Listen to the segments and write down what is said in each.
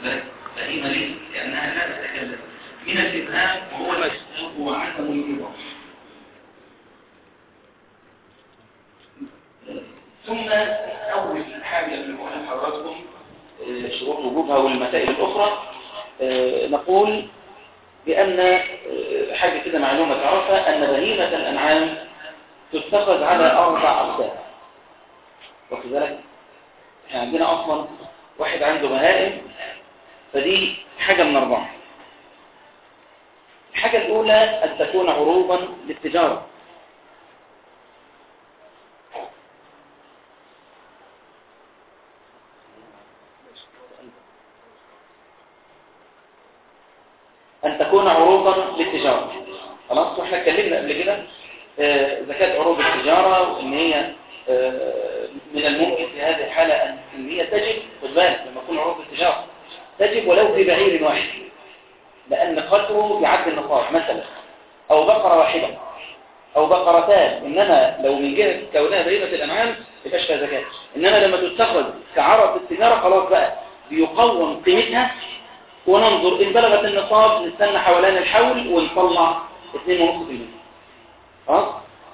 بهيمة ليه؟ لأنها لا تتكلم من الإبهام وهو الإسلام وعدم الإضافة ثم أول حاجة من حضراتكم آه، شروط وجوبها والمسائل الأخرى آه، نقول بأن آه، حاجة كده معلومة تعرفها أن بهيمة الأنعام تتخذ على أربع أقسام واخد بالك احنا عندنا أصلا واحد عنده بهائم فدي حاجة من أربعة الحاجة الأولى أن تكون عروضا للتجارة أن تكون عروضا للتجارة خلاص واحنا اتكلمنا قبل كده آه، زكاة عروض التجارة وإن هي آه، من الممكن في هذه الحالة أن هي تجب خد بالك لما تكون عروض التجارة تجب ولو في بعير واحد لأن قدره يعد النصاب مثلا أو بقرة واحدة أو بقرتان إنما لو من جهة كونها بهيمة الأنعام يبقاش فيها زكاة إنما لما تتخذ كعرض التجارة خلاص بقى بيقوم قيمتها وننظر إن بلغت النصاب نستنى حوالين الحول ونطلع 2.5% خلاص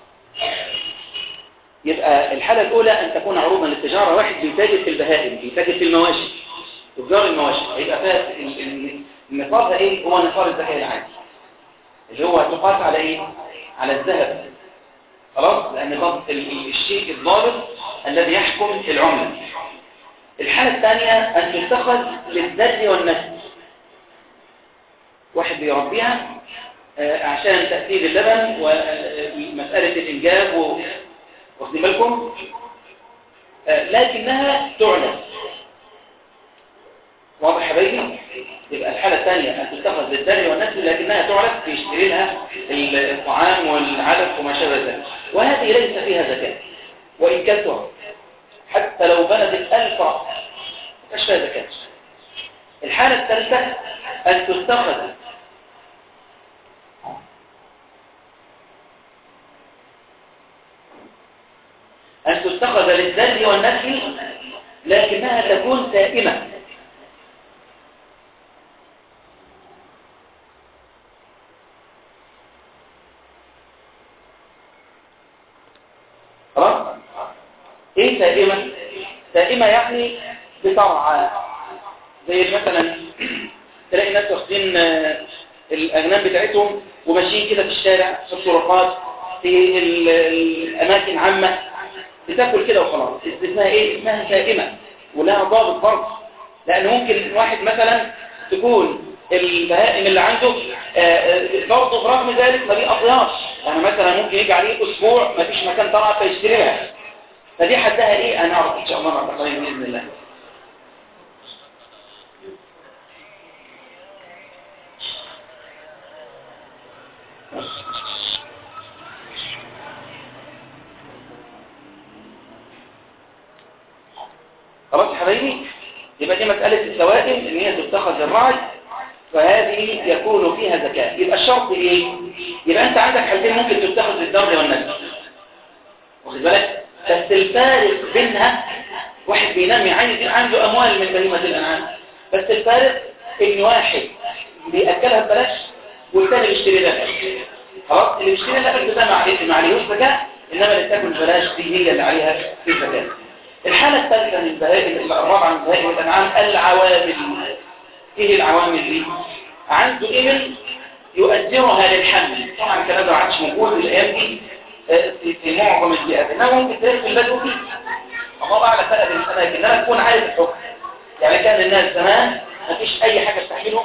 يبقى الحالة الأولى أن تكون عروضا للتجارة واحد بيتاجر في البهائم بيتاجر في المواشي تجار المواشي هيبقى فيها ال- ال- النصاب ده ايه هو نصاب الزكاة العادي اللي هو تقاس على ايه على الذهب خلاص لأن ضبط ال- ال- الشيء الضابط الذي يحكم العملة الحالة الثانية أن تتخذ للذد والنسل واحد بيربيها آه، عشان تأثير اللبن ومسألة الإنجاب و- واخدين بالكم آه، لكنها تعلن واضح يا حبايبي يبقى الحالة الثانية أن تتخذ للدم والنسل لكنها تعرف يشتري لها الطعام والعلف وما شابه ذلك وهذه ليس فيها زكاة وإن كثرت حتى لو بلغت ألف رأس مش فيها زكاة الحالة الثالثة أن تتخذ أن تتخذ للذل والنسل لكنها تكون سائمة خلاص ايه سائمة سائمة يعني بترعى زي مثلا تلاقي ناس واخدين آه، الاغنام بتاعتهم وماشيين كده في الشارع في الطرقات في ال- الاماكن عامة بتاكل كده وخلاص اسمها ايه اسمها سائمة ولها ضابط برضه لان ممكن واحد مثلا تكون البهائم اللي عنده آه، آه، برضه برغم ذلك ما بيقضيهاش يعني مثلا ممكن يجي عليه اسبوع ما فيش مكان ترعى فيشتريها فدي حدها ايه انا اعرف ان شاء الله نعرف باذن الله خلاص يا حبايبي يبقى دي مسألة السوائل ان هي تتخذ الرعي فهذه يكون فيها زكاة يبقى الشرط ايه يبقى انت عندك حالتين ممكن تتخذ للدر والنسل واخد بالك بس الفارق بينها واحد بينام عايز عنده اموال من بهيمة الانعام بس الفارق ان واحد بيأكلها ببلاش والثاني بيشتري لها خلاص اللي بيشتري لها ده ما عليه ما عليهوش زكاة انما اللي بتاكل ببلاش دي هي اللي عليها في زكاة الحالة الثالثة من البهائم الرابعة من بهائم الأنعام العوامل ايه العوامل دي عنده ابل يؤجرها للحمل طبعا الكلام ده ما عادش موجود الايام دي آه، في في معظم البيئات انما ممكن تلاقي في البدو فيه الله اعلى فرق بين الاماكن انما تكون عارف الحكم يعني كان الناس زمان ما فيش اي حاجه تستحملهم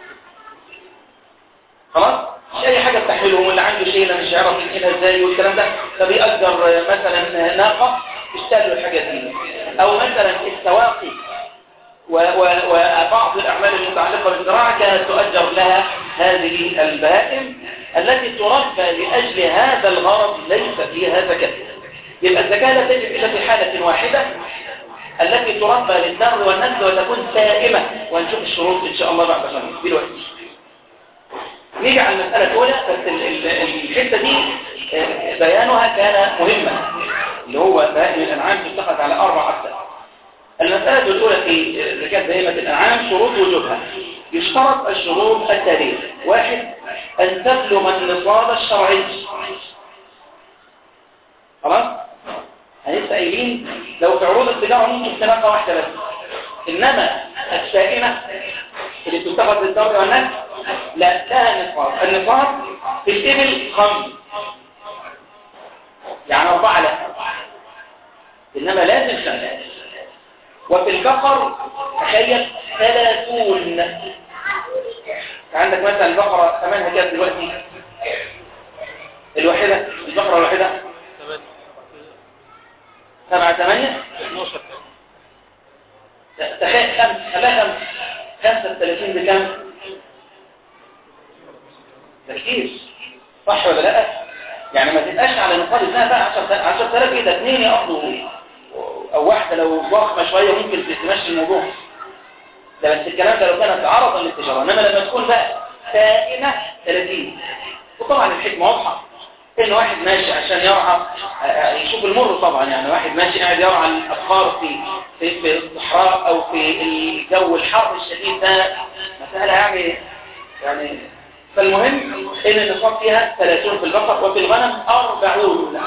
خلاص مش اي حاجه تستحملهم واللي عنده شيله مش هيعرف ينقلها ازاي والكلام ده فبيأجر آه، مثلا ناقه تشتغل الحاجات دي او مثلا السواقي و- و- وبعض الأعمال المتعلقة بالزراعة كانت تؤجر لها هذه البهائم التي تربى لأجل هذا الغرض ليس فيها زكاة يبقى الزكاة لا تجب إلا في حالة واحدة التي تربى للنهر والنسل وتكون سائمة وهنشوف الشروط إن شاء الله بعد خمس دلوقتي نيجي على المسألة الأولى بس ال- ال- الحتة دي آه، بيانها كان مهما اللي هو بهائم الأنعام تتخذ على أربع أقسام المسألة الأولى في زكاة بهيمة الأنعام شروط وجوبها يشترط الشروط التالية واحد أن تبلغ النصاب الشرعي خلاص؟ هنبقى قايلين لو في عروض التجارة ممكن سنقة واحدة بس إنما السائمة اللي تتخذ للدرجة والناس لا لها نصاب النصاب في الإبل خمس يعني أربعة لا إنما لازم خمسة وفي البقر تخيل ثلاثون عندك مثلا البقرة ثمنها كام دلوقتي الواحدة البقرة الواحدة سبعة ثمانية تخيل خمس خلاها خمس خمسة وثلاثين بكام ده كتير صح ولا لا يعني ما تبقاش على نقاط انها بقى 10000 ايه ده اثنين يقضوا او واحده لو ضخمه شويه ممكن تمشي الموضوع ده بس الكلام ده لو كانت عرضا للتجاره انما لما تكون بقى سائمه 30 وطبعا الحكمه واضحه ان واحد ماشي عشان يرعى يشوف المر طبعا يعني واحد ماشي قاعد يرعى الابقار في في في الصحراء او في الجو الحر الشديد ده مساله يعني يعني فالمهم ان النصاب فيها 30 في البقر وفي الغنم 40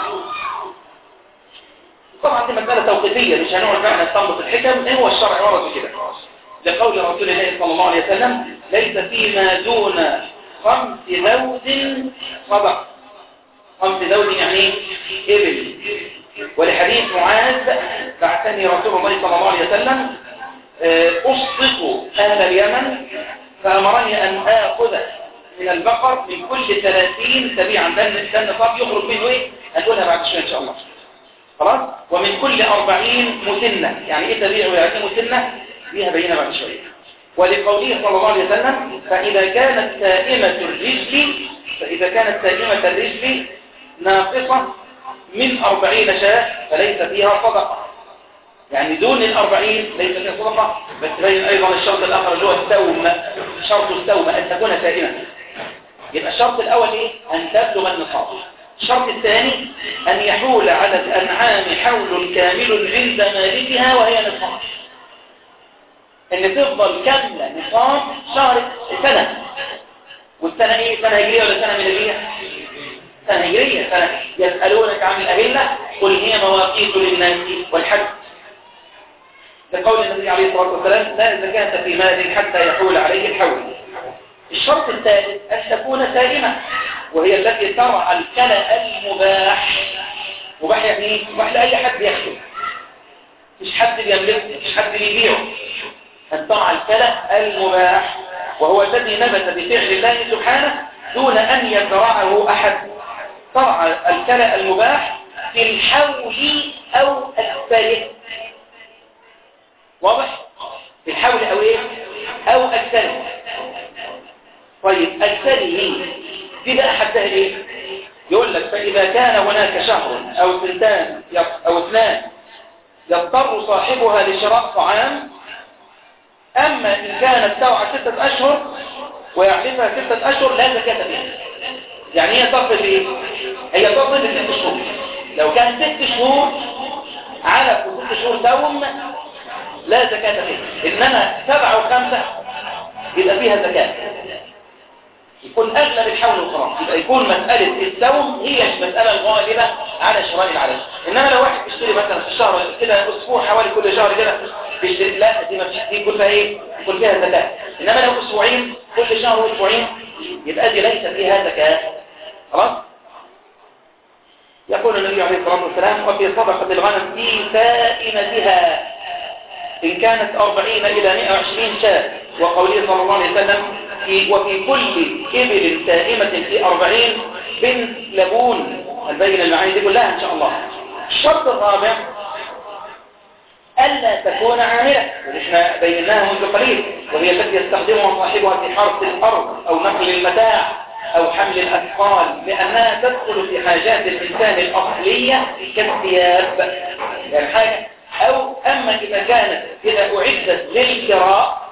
طبعا دي مساله توقيفيه مش هنقعد بقى نستنبط الحكم ايه هو الشرع ورد كده لقول رسول الله صلى الله عليه وسلم ليس فيما دون خمس ذود صدق خمس ذود يعني ابل ولحديث معاذ بعثني رسول الله صلى الله عليه وسلم أصدق أهل اليمن فأمرني أن آخذ من البقر من كل 30 تبيعا ده النصاب يخرج منه ايه هنقولها بعد شويه ان شاء الله خلاص ومن كل 40 مسنه يعني ايه تبيع ويعني ايه مسنه ليها بينه بعد شويه ولقوله صلى الله عليه وسلم فاذا كانت سائمه الرجل فاذا كانت سائمه الرجل ناقصه من 40 شاة فليس فيها صدقه يعني دون الأربعين ليس فيها صدقة بس بين أيضا الشرط الآخر اللي هو التومة شرط التومة أن تكون سائمة يبقى الشرط الأول إيه؟ أن تبلغ النصاب الشرط الثاني أن يحول على الأنعام حول كامل عند مالكها وهي نصاب أن تفضل كاملة نصاب شهر سنة والسنة إيه؟ سنة هجرية ولا سنة ميلادية؟ سنة هجرية سنة يسألونك عن الأهلة قل هي مواقيت للناس والحج لقول النبي عليه الصلاة والسلام لا زكاة في مال حتى يحول عليه الحول الشرط الثالث أن تكون سائمة وهي التي ترعى الكلى المباح مباح يعني ايه؟ مباح لأي حد يخدم مش حد بيملكه مش حد بيبيعه أن ترعى الكلى المباح وهو الذي نبت بفعل الله سبحانه دون أن يزرعه أحد ترعى الكلى المباح في الحول أو الثالث واضح الحول او ايه او اكثره طيب اكثره دي بقى حدها ايه يقول لك فاذا كان هناك شهر او سنتان او اثنان يضطر صاحبها لشراء طعام اما ان كانت توعى ستة اشهر ويعرفها ستة اشهر لا زكاة فيها يعني هي تصل ايه هي تصل لست شهور لو كان ست شهور على ست شهور دوم لا زكاة فيها إنما سبعة وخمسة يبقى فيها زكاة يكون أغلب الحول والخلاص يبقى يكون مسألة السوم هي المسألة الغالبة على شراء العلاج إنما لو واحد بيشتري مثلا في الشهر كده أسبوع حوالي كل شهر كده بيشتري لا دي ما دي يكون فيها إيه؟ يكون فيها زكاة إنما لو أسبوعين كل شهر وأسبوعين يبقى دي ليس فيها زكاة خلاص يقول النبي عليه الصلاة والسلام وفي صدقة الغنم في سائمتها إن كانت أربعين إلى مئة وعشرين شاة وقوله صلى الله عليه وسلم في وفي كل إبل سائمة في أربعين بنت لبون البين المعاني دي كلها إن شاء الله الشرط الرابع ألا تكون عاملة ونحن بيناها منذ قليل وهي التي يستخدمها صاحبها في حرث الأرض أو نقل المتاع أو حمل الأثقال لأنها تدخل في حاجات الإنسان الأصلية كالثياب يعني حاجة أو أما إذا كانت إذا أعدت للكراء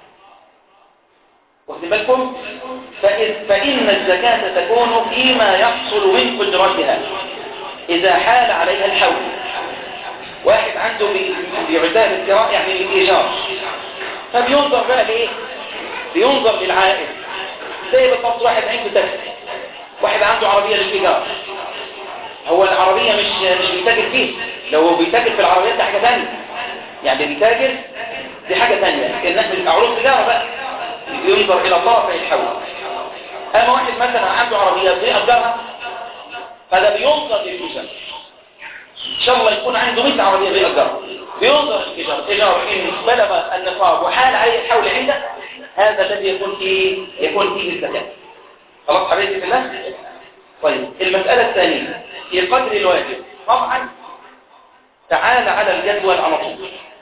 واخد بالكم فإن الزكاة تكون فيما يحصل من قدرتها إذا حال عليها الحول واحد عنده بيعتها بالكراء يعني الإيجار فبينظر بقى لإيه بينظر للعائد زي بالضبط واحد عنده تاكسي واحد عنده عربية للإيجار هو العربية مش مش بيتاجر فيه لو بيتاجر في العربيات دي حاجة ثانية يعني بيتاجر دي حاجة ثانية كأنك عروض تجارة بقى ينظر إلى طرف الحول أما واحد مثلا عنده عربية بيأجرها فده بينظر للإيجار إن شاء الله يكون عنده 100 عربية بيأجرها بينظر للإيجار إيجار إن بلغ النقاب وحال عليه الحول عنده هذا الذي يكون فيه يكون فيه الزكاة خلاص حبيبي في الله طيب المسألة الثانية في قدر الواجب طبعا تعال على الجدول على طول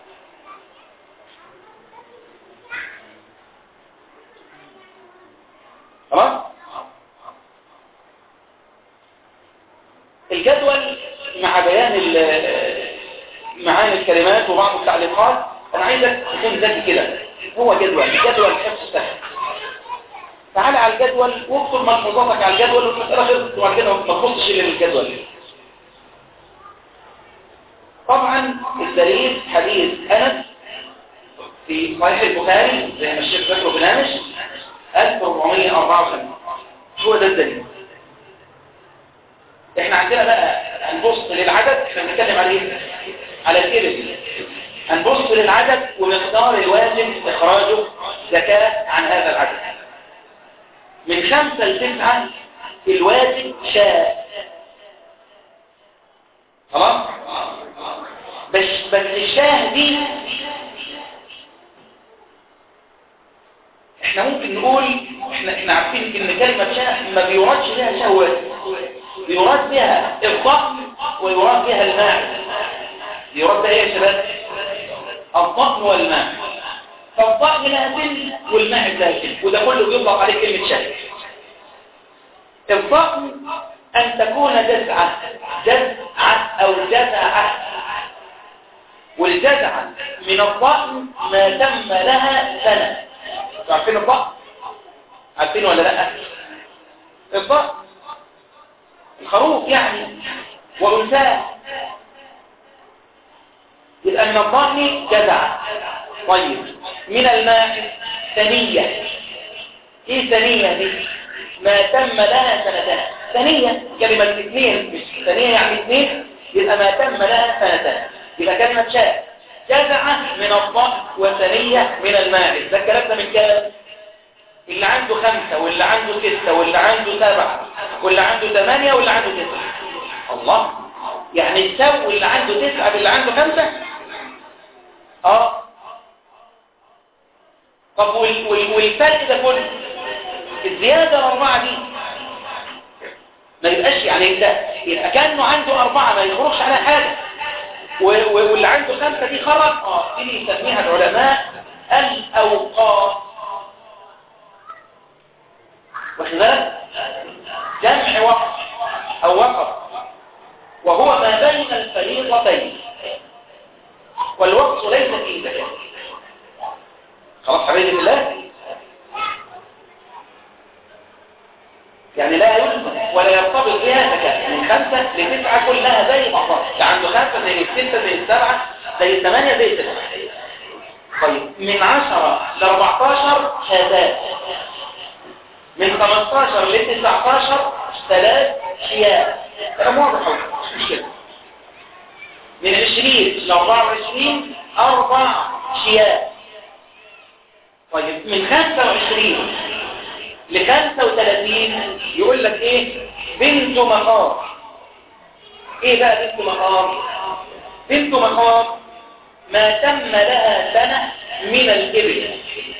خلاص الجدول مع بيان معاني الكلمات وبعض التعليقات انا عايزك تكون ذكي كده هو جدول جدول حفظ سهل تعال على الجدول واكتب ملحوظاتك على الجدول والمسألة خلصت وبعد كده ما تبصش الا للجدول طبعا الدليل حديث أنس في صحيح البخاري زي ما الشيخ ذكره بالهامش 1454 هو ده الدليل احنا عندنا بقى هنبص للعدد احنا بنتكلم على ايه على الابل هنبص للعدد ومقدار الواجب اخراجه زكاة عن هذا العدد من خمسة لتسعة الواجب شاء خلاص بس بس الشاه دي احنا ممكن نقول احنا احنا عارفين ان كلمة شاه ما بيرادش لها شهوات بيراد بها الضأن ويراد بها الماء يراد بها ايه يا شباب الضأن والماء فالضأن لها سن والماء لها سن وده كله بيطلق عليه كلمة شاه الضأن أن تكون جزعة جزعة أو جزعة والجزعة من الضأن ما تم لها سنة عارفين الضأن؟ عارفين ولا لا؟ الضأن الخروف يعني وأنثاه يبقى من الضأن جزعة طيب من الماء ثنية ايه ثنية دي؟ ما تم لها سنتان ثانية كلمة اثنين مش ثانية يعني اثنين يبقى ما تم لها سنتان يبقى كلمة شاء جزعة من الضأن وثانية من الماعز ده الكلام ده من كلام اللي عنده خمسة واللي عنده ستة واللي عنده سبعة واللي عنده ثمانية واللي عنده تسعة الله يعني تسوي اللي عنده تسعة باللي عنده خمسة اه طب وال وال والفرق ده كله الزيادة الأربعة دي ما يبقاش يعني ده يبقى كأنه عنده أربعة ما يخرجش على حاجة واللي عنده خمسة دي خرج اه دي يسميها العلماء الأوقات واخد بالك جمع وقت أو وقت وهو ما بين الفريضتين والوقت ليس فيه زكاة خلاص حبيبي الله يعني لا يلزم ولا يرتبط بها زكاة من خمسة لتسعة كلها زي بعضها اللي عنده خمسة زي الستة زي السبعة زي الثمانية زي التسعة طيب من عشرة لأربعتاشر شهادات من خمستاشر لتسعتاشر ثلاث شيات كلام واضح مش مشكلة من عشرين لأربعة وعشرين أربع شيات طيب من خمسة وعشرين لخمسة وثلاثين يقول لك ايه بنت مخاض ايه بقى بنت مخاض بنت مخاض ما تم لها سنة من الإبل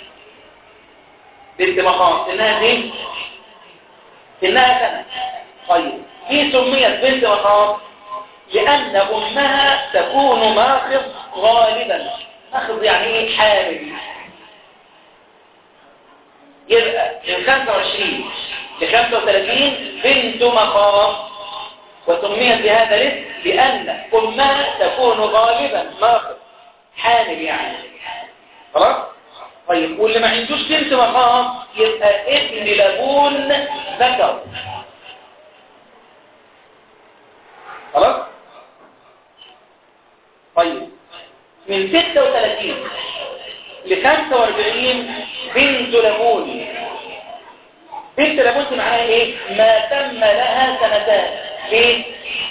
بنت مخاض سنها دي سنها سنة طيب في سميت بنت مخاض لأن أمها تكون ماخض غالبا ماخض يعني ايه حامل يبقى من 25 ل 35 بنت مقام وسميت بهذا الاسم لأن أمها تكون غالبا ماخذ حامل يعني خلاص طيب واللي ما عندوش بنت مقام يبقى ابن لبون ذكر خلاص من 36 ل 45 بنت لبون بنت لبون دي معناها ايه ما تم لها سنتان ليه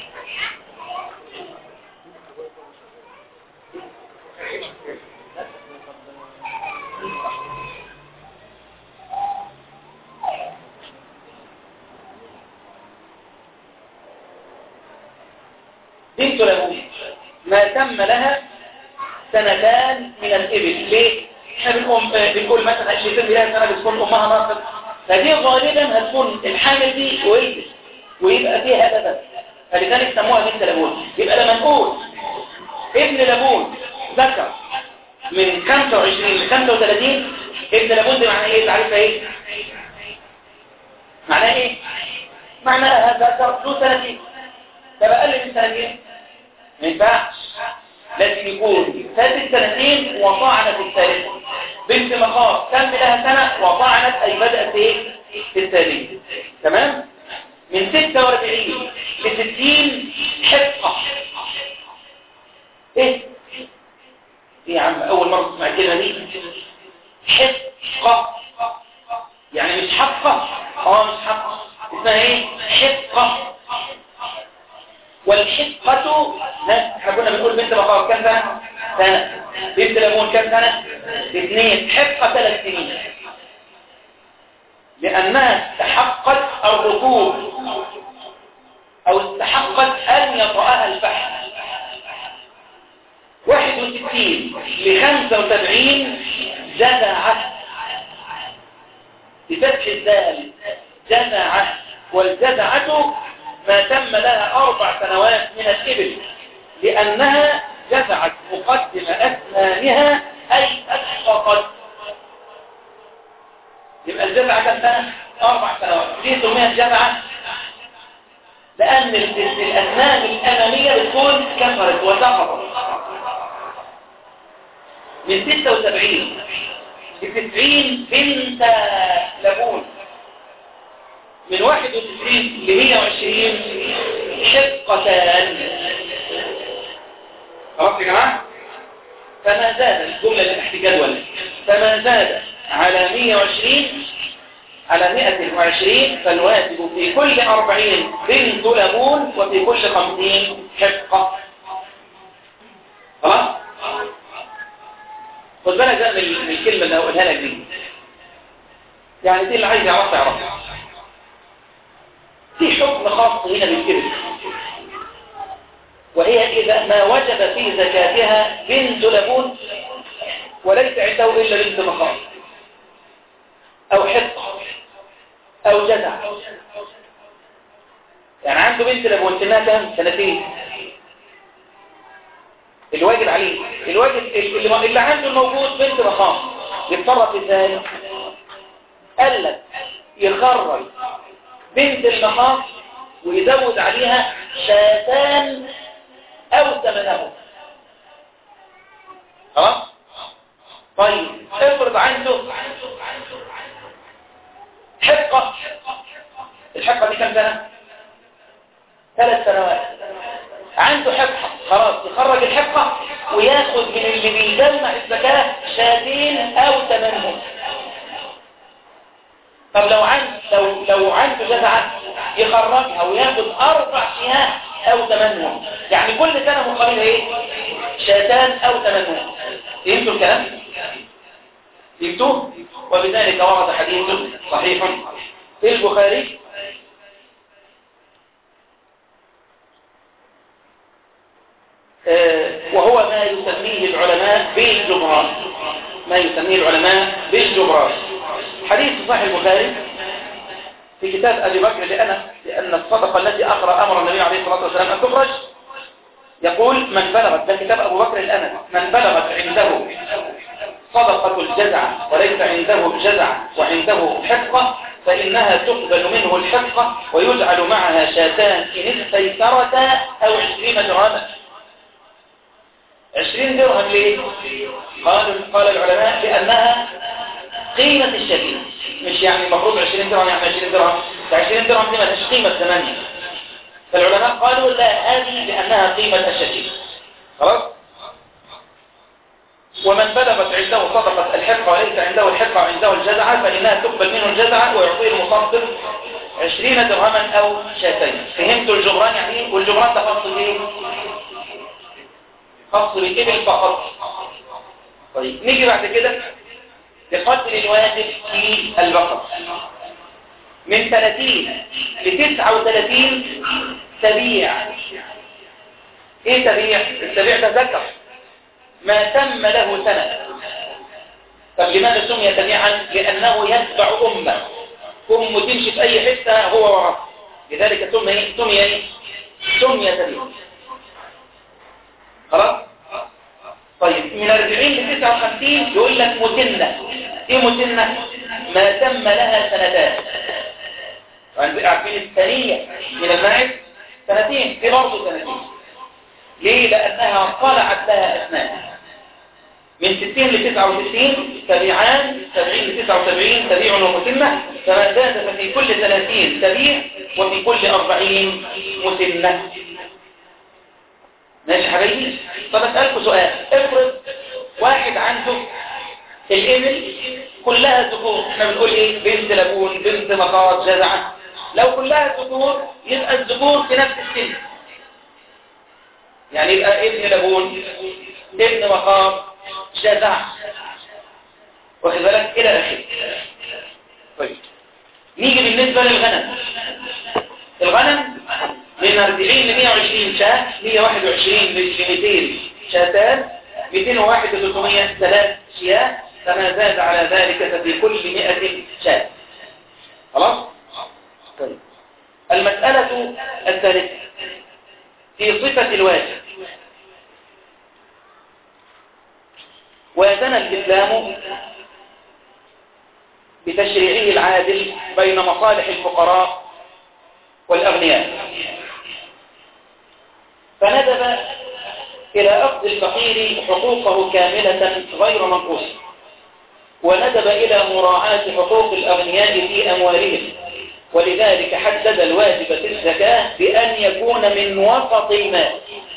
بنت لبون ما تم لها سنتان من الإبل ليه؟ احنا بنقوم بنقول مثلا اللي تم لها سنة بتكون أمها ناقص فدي غالبا هتكون الحامل دي ولدت ويبقى فيها لبن فلذلك سموها بنت لبون يبقى لما نقول ابن لبون ذكر من 25 ل 35 ابن لبون دي معناه ايه تعريفها ايه معناه ايه معناها ذكر ذو سنتين ده بقل من سنتين ما ينفعش لازم يكون فاتت سنتين وطعنت الثالثة بنت مخاض تم لها سنة وطعنت أي بدأت ايه في الثانية تمام من 46 ل 60 حفقة ايه ايه يا عم اول مرة تسمع الكلمة دي حفقة يعني مش حفقة اه مش حفقة اسمها ايه حفقة والحفقة لا احنا كنا بنقول بنت بقاء كم سنة سنة بنت ليمون كم سنة اثنين حفقة ثلاث سنين لأنها استحقت الركوب أو استحقت أن يطأها الفحم واحد وستين لخمسة وسبعين جزعة بفتح الدال جزعة والجزعة ما تم لها أربع سنوات من الإبل لأنها جزعت مقدم أسنانها أي أسقطت يبقى الجزعة كم سنة؟ أربع سنوات دي سميت جزعة لأن الأسنان الأمامية بتكون كسرت وسقطت من 76 ل 90 بنت لبون من 91 ل 120 حفقتان خلاص يا جماعه فما زاد الجمله اللي تحت جدول فما زاد على 120 على 120 فالواجب في كل 40 بنت لبون وفي كل 50 حفقه خلاص خد بالك بقى من الكلمه اللي هقولها لك دي يعني دي اللي عايز يعرفها يعرفها في حكم خاص هنا بالكبر وهي إذا ما وجب في زكاتها بنت لبون وليس عنده إلا بنت مخاض أو حفظ أو جزع يعني عنده بنت لبون سنها كام؟ سنتين الواجب عليه الواجب اللي, اللي عنده الموجود بنت مخاض يتصرف ازاي؟ قال لك يخرج بنت المخاض ويزود عليها شاتان او ثمنه خلاص طيب افرض عنده حقة الحقة دي كم سنة ثلاث سنوات عنده حقة خلاص يخرج الحقة وياخد من اللي بيجمع الزكاة شاتين او ثمنهم طب لو عنده لو لو عنده جزعة يخرجها وياخد اربع شياه او ثمانهم يعني كل سنة مقابل ايه شاتان او ثمانهم فهمتوا الكلام فهمتوه وبذلك ورد حديث صحيح في البخاري وهو ما يسميه العلماء بالجبران ما يسميه العلماء بالجبران حديث صحيح البخاري في كتاب أبي بكر لأن, لأن الصدقة التي أقرأ أمر النبي عليه الصلاة والسلام أن تخرج يقول من بلغت ده كتاب أبو بكر الأنس من بلغت عنده صدقة الجزع وليس عنده جزع وعنده حقة فإنها تقبل منه الحقة ويجعل معها شاتان إن استيسرتا أو عشرين درهما عشرين درهم ليه؟ قال, قال العلماء لأنها قيمة الشريك مش يعني المفروض 20 درهم يعني 20 درهم 20 درهم دي ما لهاش قيمة ثمانية فالعلماء قالوا لا هذه لأنها قيمة الشريك خلاص ومن بلغت عنده صدقة الحقة وليس عنده الحقة وعنده الجزعة فإنها تقبل منه الجزعة ويعطيه المصدق عشرين درهما أو شاتين فهمتوا الجبران يعني ايه والجبران ده خاص بايه خاص بالإبل فقط طيب نيجي بعد كده لقدر الواجب في البقر من 30 ل 39 تبيع ايه تبيع التبيع ده ذكر ما تم له سنة طب لماذا سمي تبيعا لأنه يتبع أمه أمه تمشي في أي حتة هو وراه لذلك سمي ايه سمي ايه سمي تبيع خلاص طيب من 40 ل 59 يقول لك متنة ايه متنة ما تم لها سنتان عارفين الثانية من الماعز سنتين دي برضه سنتين ليه لأنها طلعت لها أسنان من 60 ل 69 تبيعان 70 ل 79 تبيع ومتمة فما زاد ففي كل 30 تبيع وفي كل 40 متمة ماشي حبيبي طب اسألكم سؤال افرض واحد عنده الإبل كلها ذكور احنا بنقول ايه بنت لبون بنت مخاط جزعة لو كلها ذكور يبقى الذكور في نفس السن يعني يبقى ابن لبون ابن مخاط جزع واخد بالك الى اخره طيب نيجي بالنسبة للغنم الغنم من 40 ل 120 شاة 121 ل 200 شاتان 201 ل 300 ثلاث شياه فما زاد على ذلك ففي كل 100 شاة خلاص طيب المسألة الثالثة في صفة الواجب ويتنى الإسلام بتشريعه العادل بين مصالح الفقراء والأغنياء فندب إلى أخذ الفقير حقوقه كاملة غير منقوصة وندب إلى مراعاة حقوق الأغنياء في أموالهم ولذلك حدد الواجب في الزكاة بأن يكون من وسط المال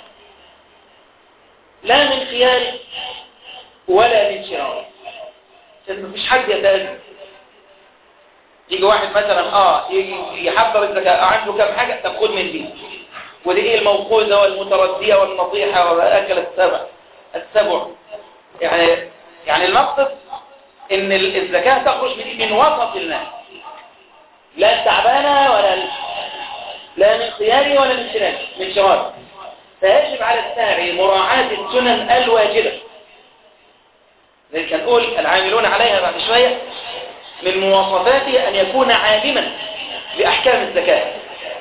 لا من خياره ولا من شراره مفيش حد يتاجر يجي واحد مثلا اه يجي يحضر الزكاة عنده كم حاجة طب خد من دي ودي ايه الموقوذة والمتردية والنصيحة وأكل السبع السبع يعني يعني المقصد ان الزكاة تخرج من من وسط المال لا تعبانة ولا لا من خياري ولا من شراري من شراري فيجب على الساعي مراعاة السنن الواجبة ذلك نقول العاملون عليها بعد شوية من مواصفاته أن يكون عالما بأحكام الزكاة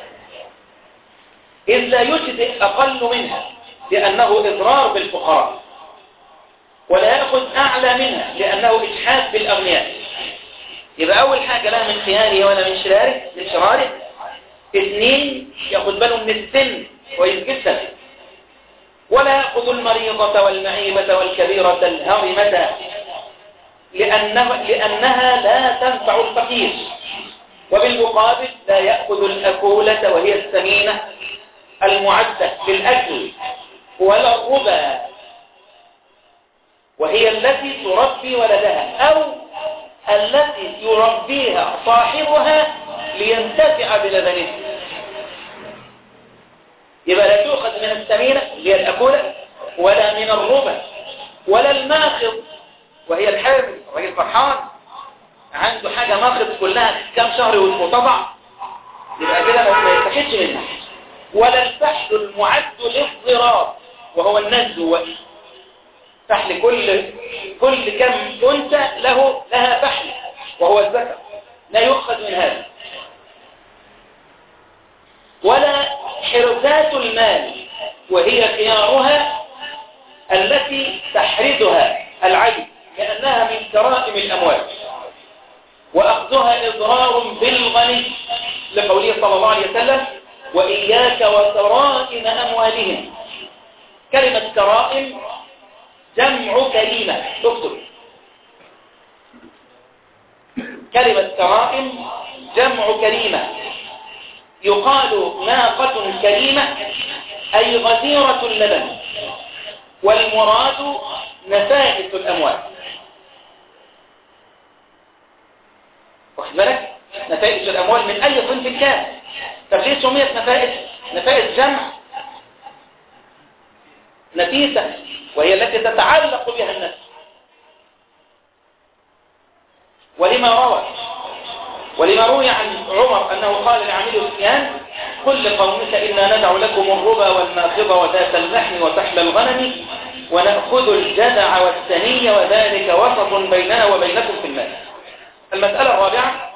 إذ لا يجزئ أقل منها لأنه إضرار بالفقراء ولا يأخذ أعلى منها لأنه إجحاف بالأغنياء يبقى أول حاجة لا من خياره ولا من شراره من شراره اثنين يأخذ باله من السن كويس جدا ولا يأخذ المريضة والمعيبة والكبيرة الهرمة لأنها, لأنها لا تنفع الفقير وبالمقابل لا يأخذ الأكولة وهي السمينة المعدة للأكل ولا الربا وهي التي تربي ولدها أو التي يربيها صاحبها لينتفع بلبنها يبقى لا تؤخذ من السمينة اللي هي الأكولة ولا من الربا ولا الماخض وهي الحامل الراجل فرحان عنده حاجة ماخذ كلها كام شهر وتضع يبقى كده ما يستحدش منها ولا الفحل المعد للضرار وهو النزو فحل كل كل كم أنثى له لها فحل وهو الذكر لا يؤخذ من هذا ولا حرزات المال وهي خيارها التي تحرزها العين لأنها من كرائم الأموال وأخذها إضرار بالغني لقوله صلى الله عليه وسلم وإياك وكرائم أموالهم كلمة كرائم جمع كريمة اكتب كلمة كرائم جمع كريمة يقال ناقة كريمة أي غزيرة اللبن والمراد نفائس الأموال واخد بالك نفائس الأموال من أي صنف كان طب ليه سميت نفائس نفائس جمع نفيسة وهي التي تتعلق بها النفس ولما روى ولما روي عن عمر أنه قال لعميل سفيان قل لقومك إنا ندع لكم الربا والناقض وذات اللحم وتحل الغنم ونأخذ الجدع والسني وذلك وسط بيننا وبينكم في المال المسألة الرابعة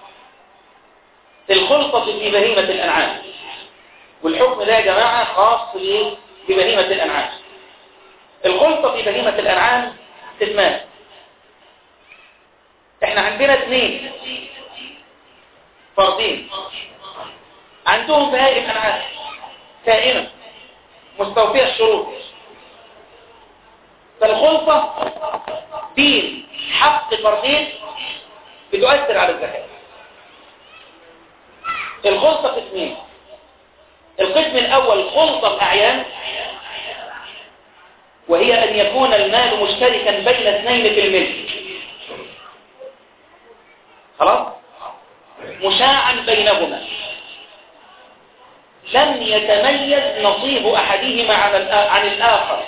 الخلطة في بهيمة الأنعام والحكم ده يا جماعة خاص ببهيمة الأنعام الخلطة في بهيمة الأنعام اسمان احنا عندنا اثنين فردين عندهم بهائم أنعام كائنة مستوفية الشروط فالخلطة دين حق فردين بتؤثر على الزكاة الخلطة قسمين القسم الأول خلطة الأعيان وهي أن يكون المال مشتركا بين اثنين في الملك خلاص مشاعا بينهما لم يتميز نصيب أحدهما عن الآخر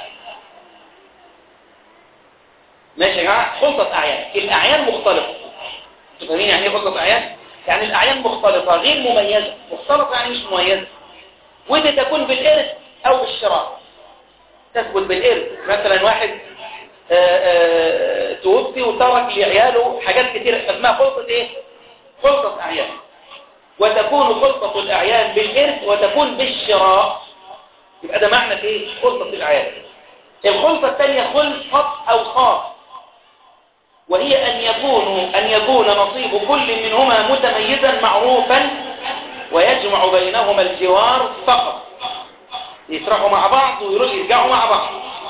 ماشي يا جماعة خلطة أعيان الأعيان مختلطة تفهمين يعني ايه خلطة أعيان؟ يعني الأعيان مختلطة غير مميزة مختلطة يعني مش مميزة ودي تكون بالإرث أو بالشراء تثبت بالإرث مثلا واحد آآ آآ توفي وترك لعياله حاجات كتير اسمها خلطة ايه؟ خلطة أعيان وتكون خلطة الأعيان بالإرث وتكون بالشراء يبقى ده معنى ايه؟ خلطة الأعيان الخلطة الثانية خلطة أوصاف وهي أن يكون أن يكون نصيب كل منهما متميزا معروفا ويجمع بينهما الجوار فقط يسرحوا مع بعض ويرجعوا مع بعض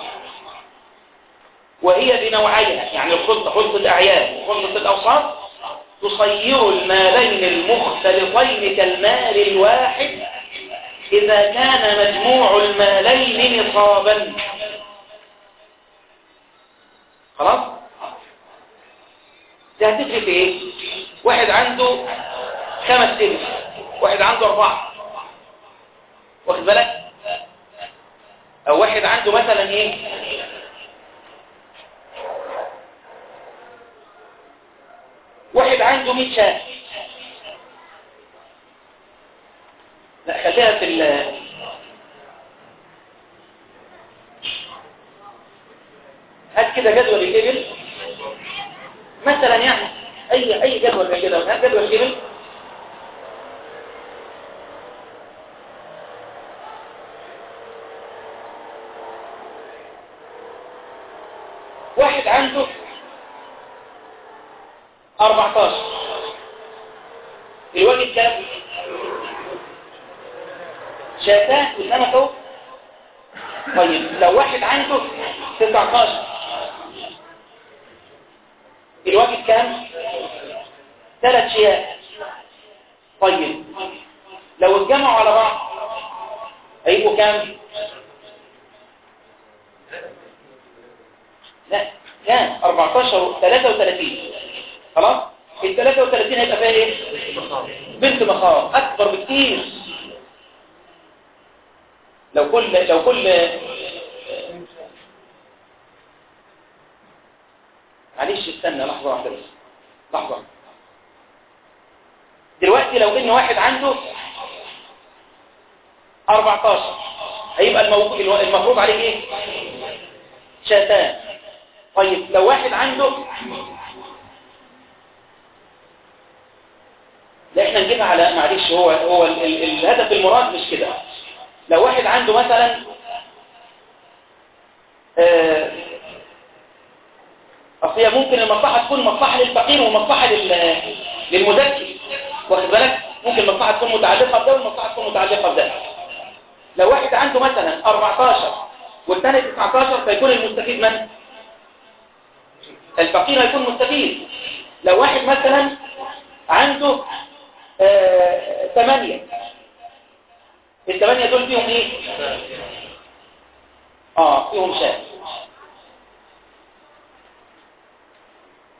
وهي بنوعيها يعني الخلطة خلطة الأعيان وخلطة الأوصاف تصير المالين المختلطين كالمال الواحد إذا كان مجموع المالين نصابا خلاص ده هتفرق في ايه واحد عنده خمس سنين واحد عنده اربعة واخد بالك او واحد عنده مثلا ايه واحد عنده 100 شاه لا خليها في ال هات كده جدول الابل مثلا يعني اي اي جدول كده هات جدول الابل واحد عنده 14 الواجب كام شاتان قدامك اهو طيب لو واحد عنده 19 الواجب كام ثلاث شياء طيب لو اتجمعوا على بعض هيبقوا كام لا كام 14 33 خلاص ال 33 هيبقى فيها ايه بنت مخاض اكبر بكتير لو كل لو كل معلش استنى لحظه واحده بس لحظه دلوقتي لو ان واحد عنده 14 هيبقى الموجود المفروض عليه ايه شاتان طيب لو واحد عنده لا احنا نجيبها على معلش هو هو ال ال الهدف المراد مش كده لو واحد عنده مثلا آه اصل هي ممكن المصلحه تكون مصلحه للفقير ومصلحه لل للمزكي واخد بالك ممكن المصلحه تكون متعلقه بده والمصلحه تكون متعلقه بده لو واحد عنده مثلا 14 والثاني 19 فيكون المستفيد من الفقير هيكون مستفيد لو واحد مثلا عنده آه، ثمانية الثمانية دول فيهم ايه اه فيهم شاة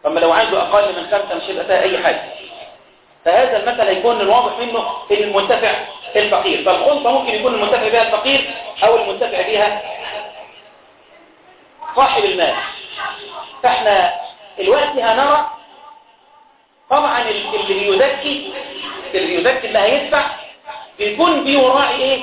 اما لو عنده اقل من خمسة مش هيبقى فيها اي حاجة فهذا المثل هيكون الواضح منه المنتفع الفقير فالخلطة ممكن يكون المنتفع بها الفقير او المنتفع بها صاحب المال فاحنا الوقت هنرى طبعا اللي بيزكي اللي بيزكي اللي هيدفع بيكون بيراعي ايه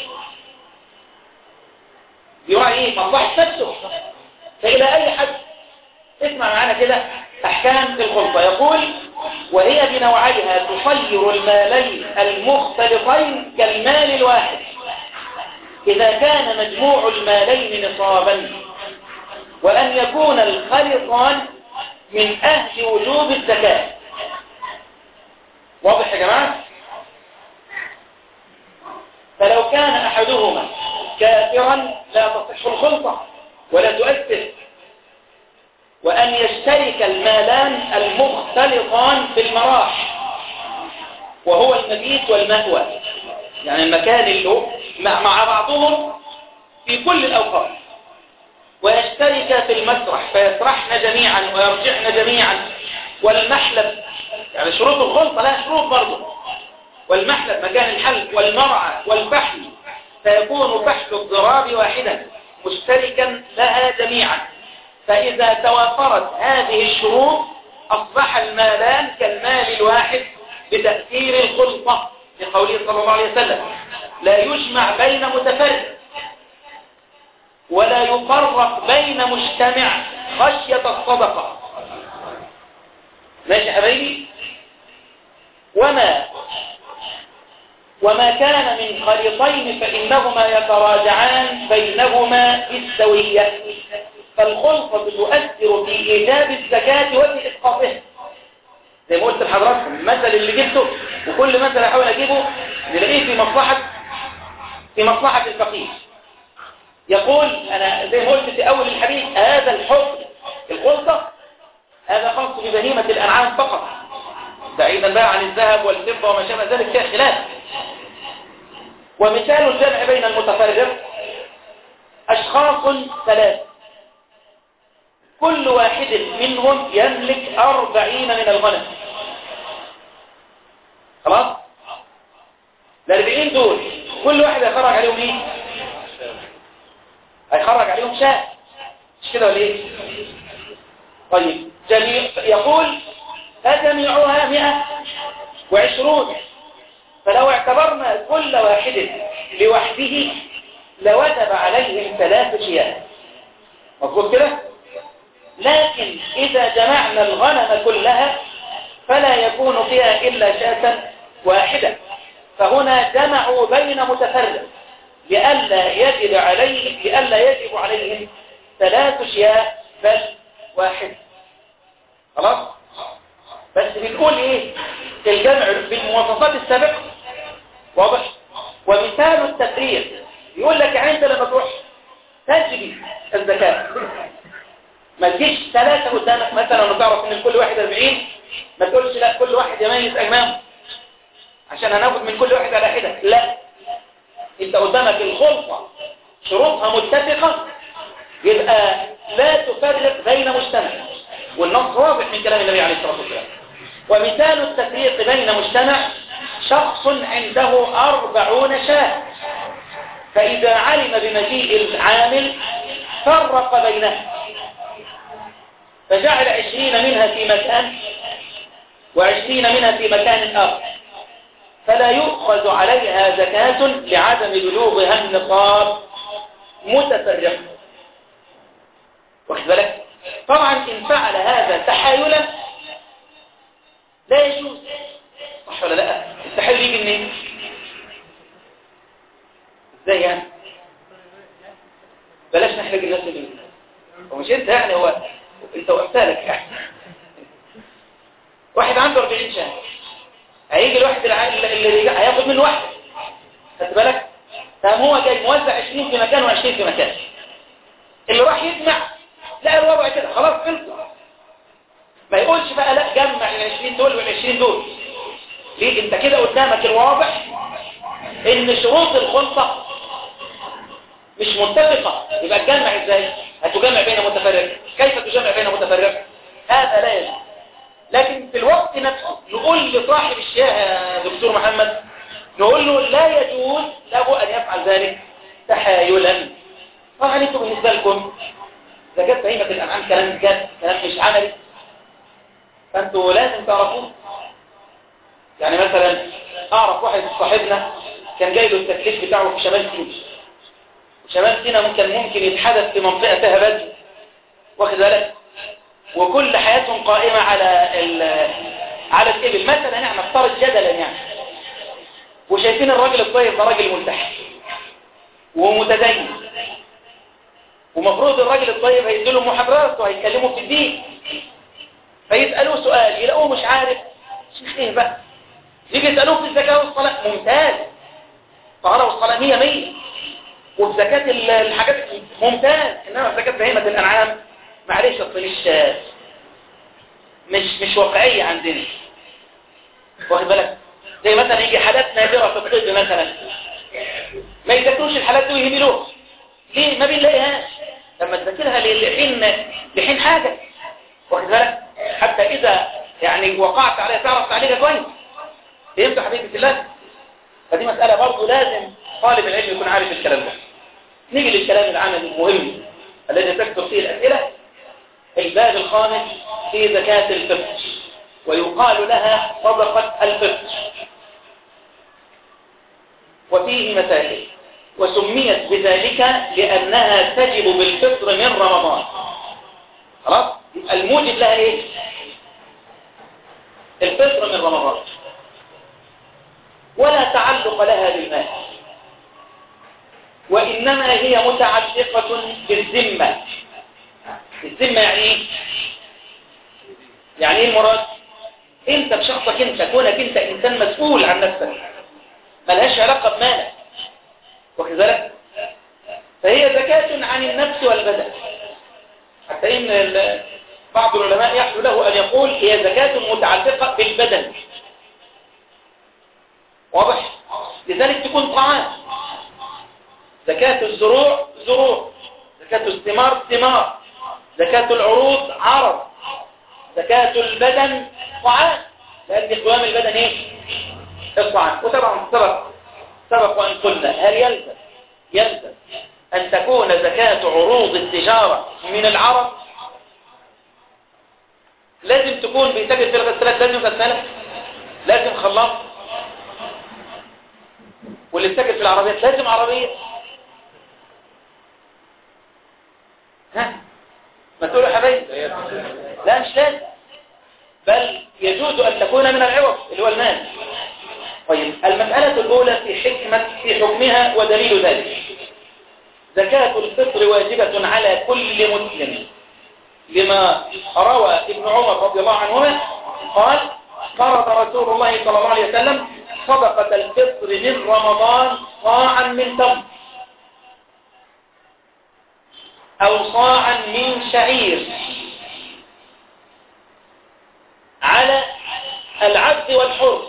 بيراعي ايه مصلحة نفسه فإلى أي حد اسمع معنا كده أحكام الخلطة يقول وهي بنوعيها تصير المالين المختلطين كالمال الواحد إذا كان مجموع المالين نصابا وأن يكون الخلطان من أهل وجوب الزكاة واضح يا جماعة فلو كان أحدهما كافرا لا تصح الخلطة ولا تؤثر وأن يشترك المالان المختلطان في المراح وهو المبيت والمأوى يعني المكان اللي مع بعضهم في كل الأوقات ويشترك في المسرح فيسرحن جميعا ويرجعن جميعا والمحلب يعني شروط الخلطة لها شروط برضه والمحلب مكان الحلب والمرعى والفحل فيكون فحل الضراب واحدا مشتركا لها جميعا فإذا توافرت هذه الشروط أصبح المالان كالمال الواحد بتأثير الخلطة لقوله صلى الله عليه وسلم لا يجمع بين متفرد ولا يفرق بين مجتمع خشية الصدقة ماشي حبايبي وما وما كان من خليطين فإنهما يتراجعان بينهما بالسوية فالخلطة تؤثر في إيجاب الزكاة وفي إسقاطها زي ما قلت لحضراتكم المثل اللي جبته وكل مثل أحاول أجيبه نلاقيه في مصلحة في مصلحة الفقير يقول أنا زي ما قلت في أول الحديث هذا الحكم الخلطة هذا خاص ببهيمة الأنعام فقط بعيدا بقى عن الذهب والفضة وما شابه ذلك فيها خلاف ومثال الجمع بين المتفرق أشخاص ثلاث كل واحد منهم يملك أربعين من الغنم خلاص الأربعين دول كل واحد هيخرج عليهم ايه هيخرج عليهم شاة مش كده ولا ايه طيب جميع يقول فجميعها مئة وعشرون فلو اعتبرنا كل واحد لوحده لوجب عليهم ثلاث شياه مظبوط كده لكن إذا جمعنا الغنم كلها فلا يكون فيها إلا شاة واحدة فهنا جمعوا بين متفرق لئلا يجب عليه لئلا يجب عليهم ثلاث شياه بل واحد خلاص بس بنقول ايه الجمع بالمواصفات السابقة واضح ومثال التفريق يقول لك يعني انت لما تروح تجري الزكاة ما تجيش ثلاثة قدامك مثلا لو تعرف ان كل واحد 40 ما تقولش لا كل واحد يميز اجمامه عشان هناخد من كل واحد على حدة لا انت قدامك الخلطة شروطها متفقة يبقى لا تفرق بين مجتمع والنص واضح من كلام النبي عليه الصلاة والسلام ومثال التفريق بين مجتمع شخص عنده أربعون شاة فإذا علم بمجيء العامل فرق بينها فجعل عشرين منها في مكان وعشرين منها في مكان آخر فلا يؤخذ عليها زكاة لعدم بلوغها النصاب متفرقة واخد بالك طبعا إن فعل هذا تحايلا لا يجوز صح ولا لا التحايل يجي منين ازاي يعني بلاش نحرج الناس اللي ومش انت يعني هو انت وامثالك يعني واحد عنده 40 شهر هيجي الواحد اللي هياخد منه واحد خدت بالك فهم هو جاي موزع 20 في مكان و20 في مكان اللي راح يجمع لا الوضع كده خلاص خلص ما يقولش بقى لا جمع ال 20 دول وال 20 دول ليه انت كده قدامك الواضح ان شروط الخلطة مش متفقة يبقى تجمع ازاي هتجمع بين متفرق كيف تجمع بين متفرق هذا لا يجوز لكن في الوقت نفسه نقول لصاحب الشيء يا دكتور محمد نقول له لا يجوز له أن يفعل ذلك تحايلا طبعا انتم بالنسبة لكم زكاة بهيمة الأنعام كلام جد كلام مش عملي فانتوا لازم تعرفوه يعني مثلا أعرف واحد صاحبنا كان جاي له التكليف بتاعه في شمال سينا شمال سينا ممكن ممكن يتحدث في منطقة فيها بدر واخد بالك وكل حياتهم قائمة على على الإبل مثلا يعني نفترض جدلا يعني وشايفين الراجل الطيب ده راجل ملتحي ومتدين ومفروض الراجل الطيب هيديله محاضرات وهيتكلموا في الدين فيسألوه سؤال يلاقوه مش عارف شيخ ايه بقى يجي يسألوه في الزكاة والصلاة ممتاز طهارة والصلاة مية مية وفي زكاة الحاجات ممتاز إنما في زكاة بهيمة الأنعام معلش أصل مش مش مش واقعية عندنا واخد بالك زي مثلا يجي حالات نادرة في الطب مثلا ما يذكروش الحالات دي ويهملوها ليه ما بنلاقيهاش لما تذكرها لحين لحين حاجة واخد بالك حتى إذا يعني وقعت عليها تعرف تعليقها كويس فهمت حبيبي في الله فدي مسألة برضه لازم طالب العلم يكون عارف الكلام ده نيجي للكلام العملي المهم الذي تكتب فيه الأسئلة الباب الخامس في زكاة الفطر ويقال لها صدقة الفطر وفيه مسائل وسميت بذلك لأنها تجب بالفطر من رمضان خلاص الموجب لها ايه الفطر من رمضان ولا تعلق لها بالمال وإنما هي متعلقة بالذمة الذمة يعني ايه يعني ايه المراد انت بشخصك انت كونك انت انسان مسؤول عن نفسك ملهاش علاقة بمالك واخد بالك فهي زكاة عن النفس والبدن حتى ان بعض العلماء يحلو له ان يقول هي زكاة متعلقة بالبدن واضح لذلك تكون طعام زكاة الزروع زروع زكاة الثمار ثمار زكاة العروض عرض زكاة البدن طعام لأن قوام البدن ايه الطعام وطبعا سبق سبق وأن قلنا هل يلزم يلزم أن تكون زكاة عروض التجارة من العرب لازم تكون بيتاجر في الغسالات لازم غسالة لازم خلاط واللي بيتاجر في العربيات لازم عربية ها ما تقولوا يا حبايبي لا مش لازم بل يجوز أن تكون من العوض اللي هو المال طيب المسألة الأولى في حكمة في حكمها ودليل ذلك زكاة الفطر واجبة على كل مسلم لما روى ابن عمر رضي الله عنهما قال فرض رسول الله صلى الله عليه وسلم صدقة الفطر من رمضان صاعا من تمر أو صاعا من شعير على العبد والحر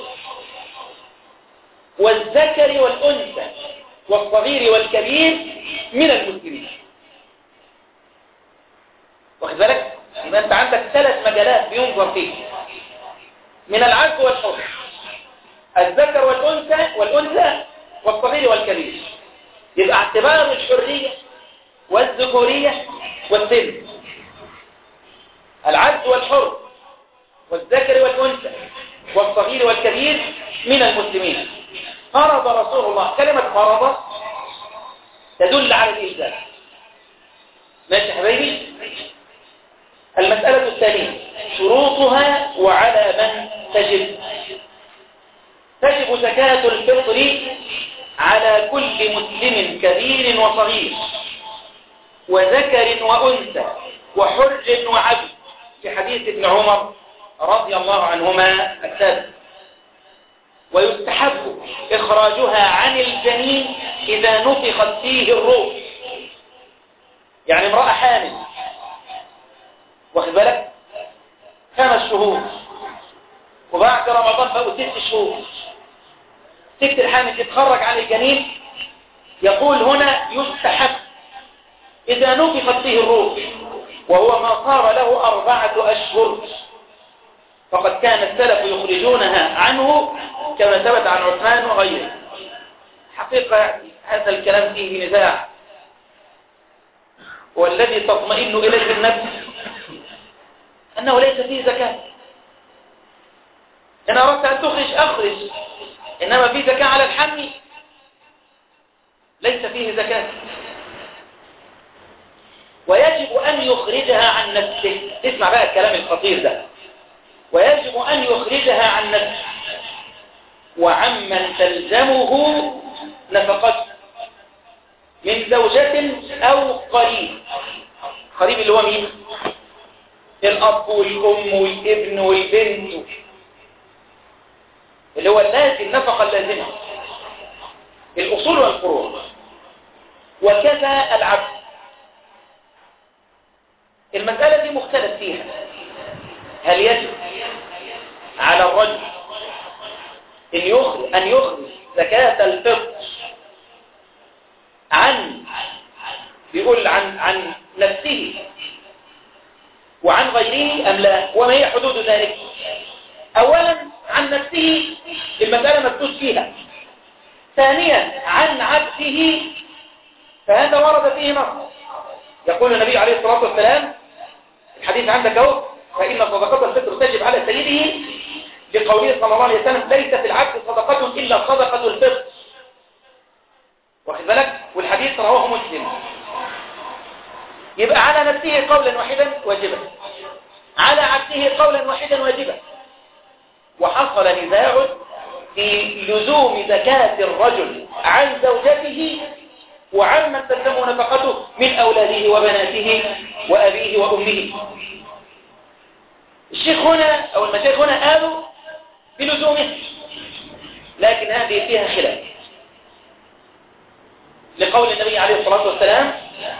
والذكر والأنثى والصغير والكبير من المسلمين واخد بالك يبقى انت عندك ثلاث مجالات بينظر فيه من العبد والحر الذكر والأنثى والأنثى والصغير والكبير يبقى اعتبار الحرية والذكورية والسن العبد والحر والذكر والأنثى والصغير والكبير من المسلمين فرض رسول الله كلمة فرض تدل على الإلزام ماشي يا حبايبي المسألة الثانية شروطها وعلى من تجب تجب زكاة الفطر على كل مسلم كبير وصغير وذكر وأنثى وحر وعبد في حديث ابن عمر رضي الله عنهما السابق ويستحب إخراجها عن الجنين إذا نفخت فيه الروح يعني امرأة حامل واخد بالك خمس شهور وبعد رمضان بقوا ست شهور ست الحامل تتخرج عن الجنين يقول هنا يستحب إذا نفخت فيه الروح وهو ما صار له أربعة أشهر فقد كان السلف يخرجونها عنه كما ثبت عن عثمان وغيره حقيقة هذا الكلام فيه نزاع والذي تطمئن إليه النفس أنه ليس فيه زكاة إن أردت أن تخرج أخرج إنما فيه زكاة على الحمل ليس فيه زكاة ويجب أن يخرجها عن نفسه اسمع بقى الكلام الخطير ده ويجب أن يخرجها عن نفسه وعمن تلزمه نفقته من زوجة أو قريب قريب اللي هو مين الأب والأم والابن والبنت اللي هو اللازم النفقة اللازمة الأصول والفروع وكذا العبد المسألة دي مختلف فيها هل يجب على الرجل أن يخرج, أن يخرج زكاة الفطر عن بيقول عن عن نفسه وعن غيره أم لا وما هي حدود ذلك أولا عن نفسه المسألة مكتوب فيها ثانيا عن عبده فهذا ورد فيه نص يقول النبي عليه الصلاة والسلام الحديث عندك اهو فإن صدقة الفطر تجب على سيده لقوله صلى الله عليه وسلم ليس في العبد صدقة إلا صدقة الفطر واخد بالك والحديث رواه مسلم يبقى على نفسه قولا واحدا واجبا على عبده قولا واحدا واجبا وحصل نزاع في لزوم زكاة الرجل عن زوجته وعمن تلزمه نفقته من أولاده وبناته وأبيه وأمه الشيخ هنا أو المشايخ هنا قالوا بلزومه لكن هذه فيها خلاف لقول النبي عليه الصلاة والسلام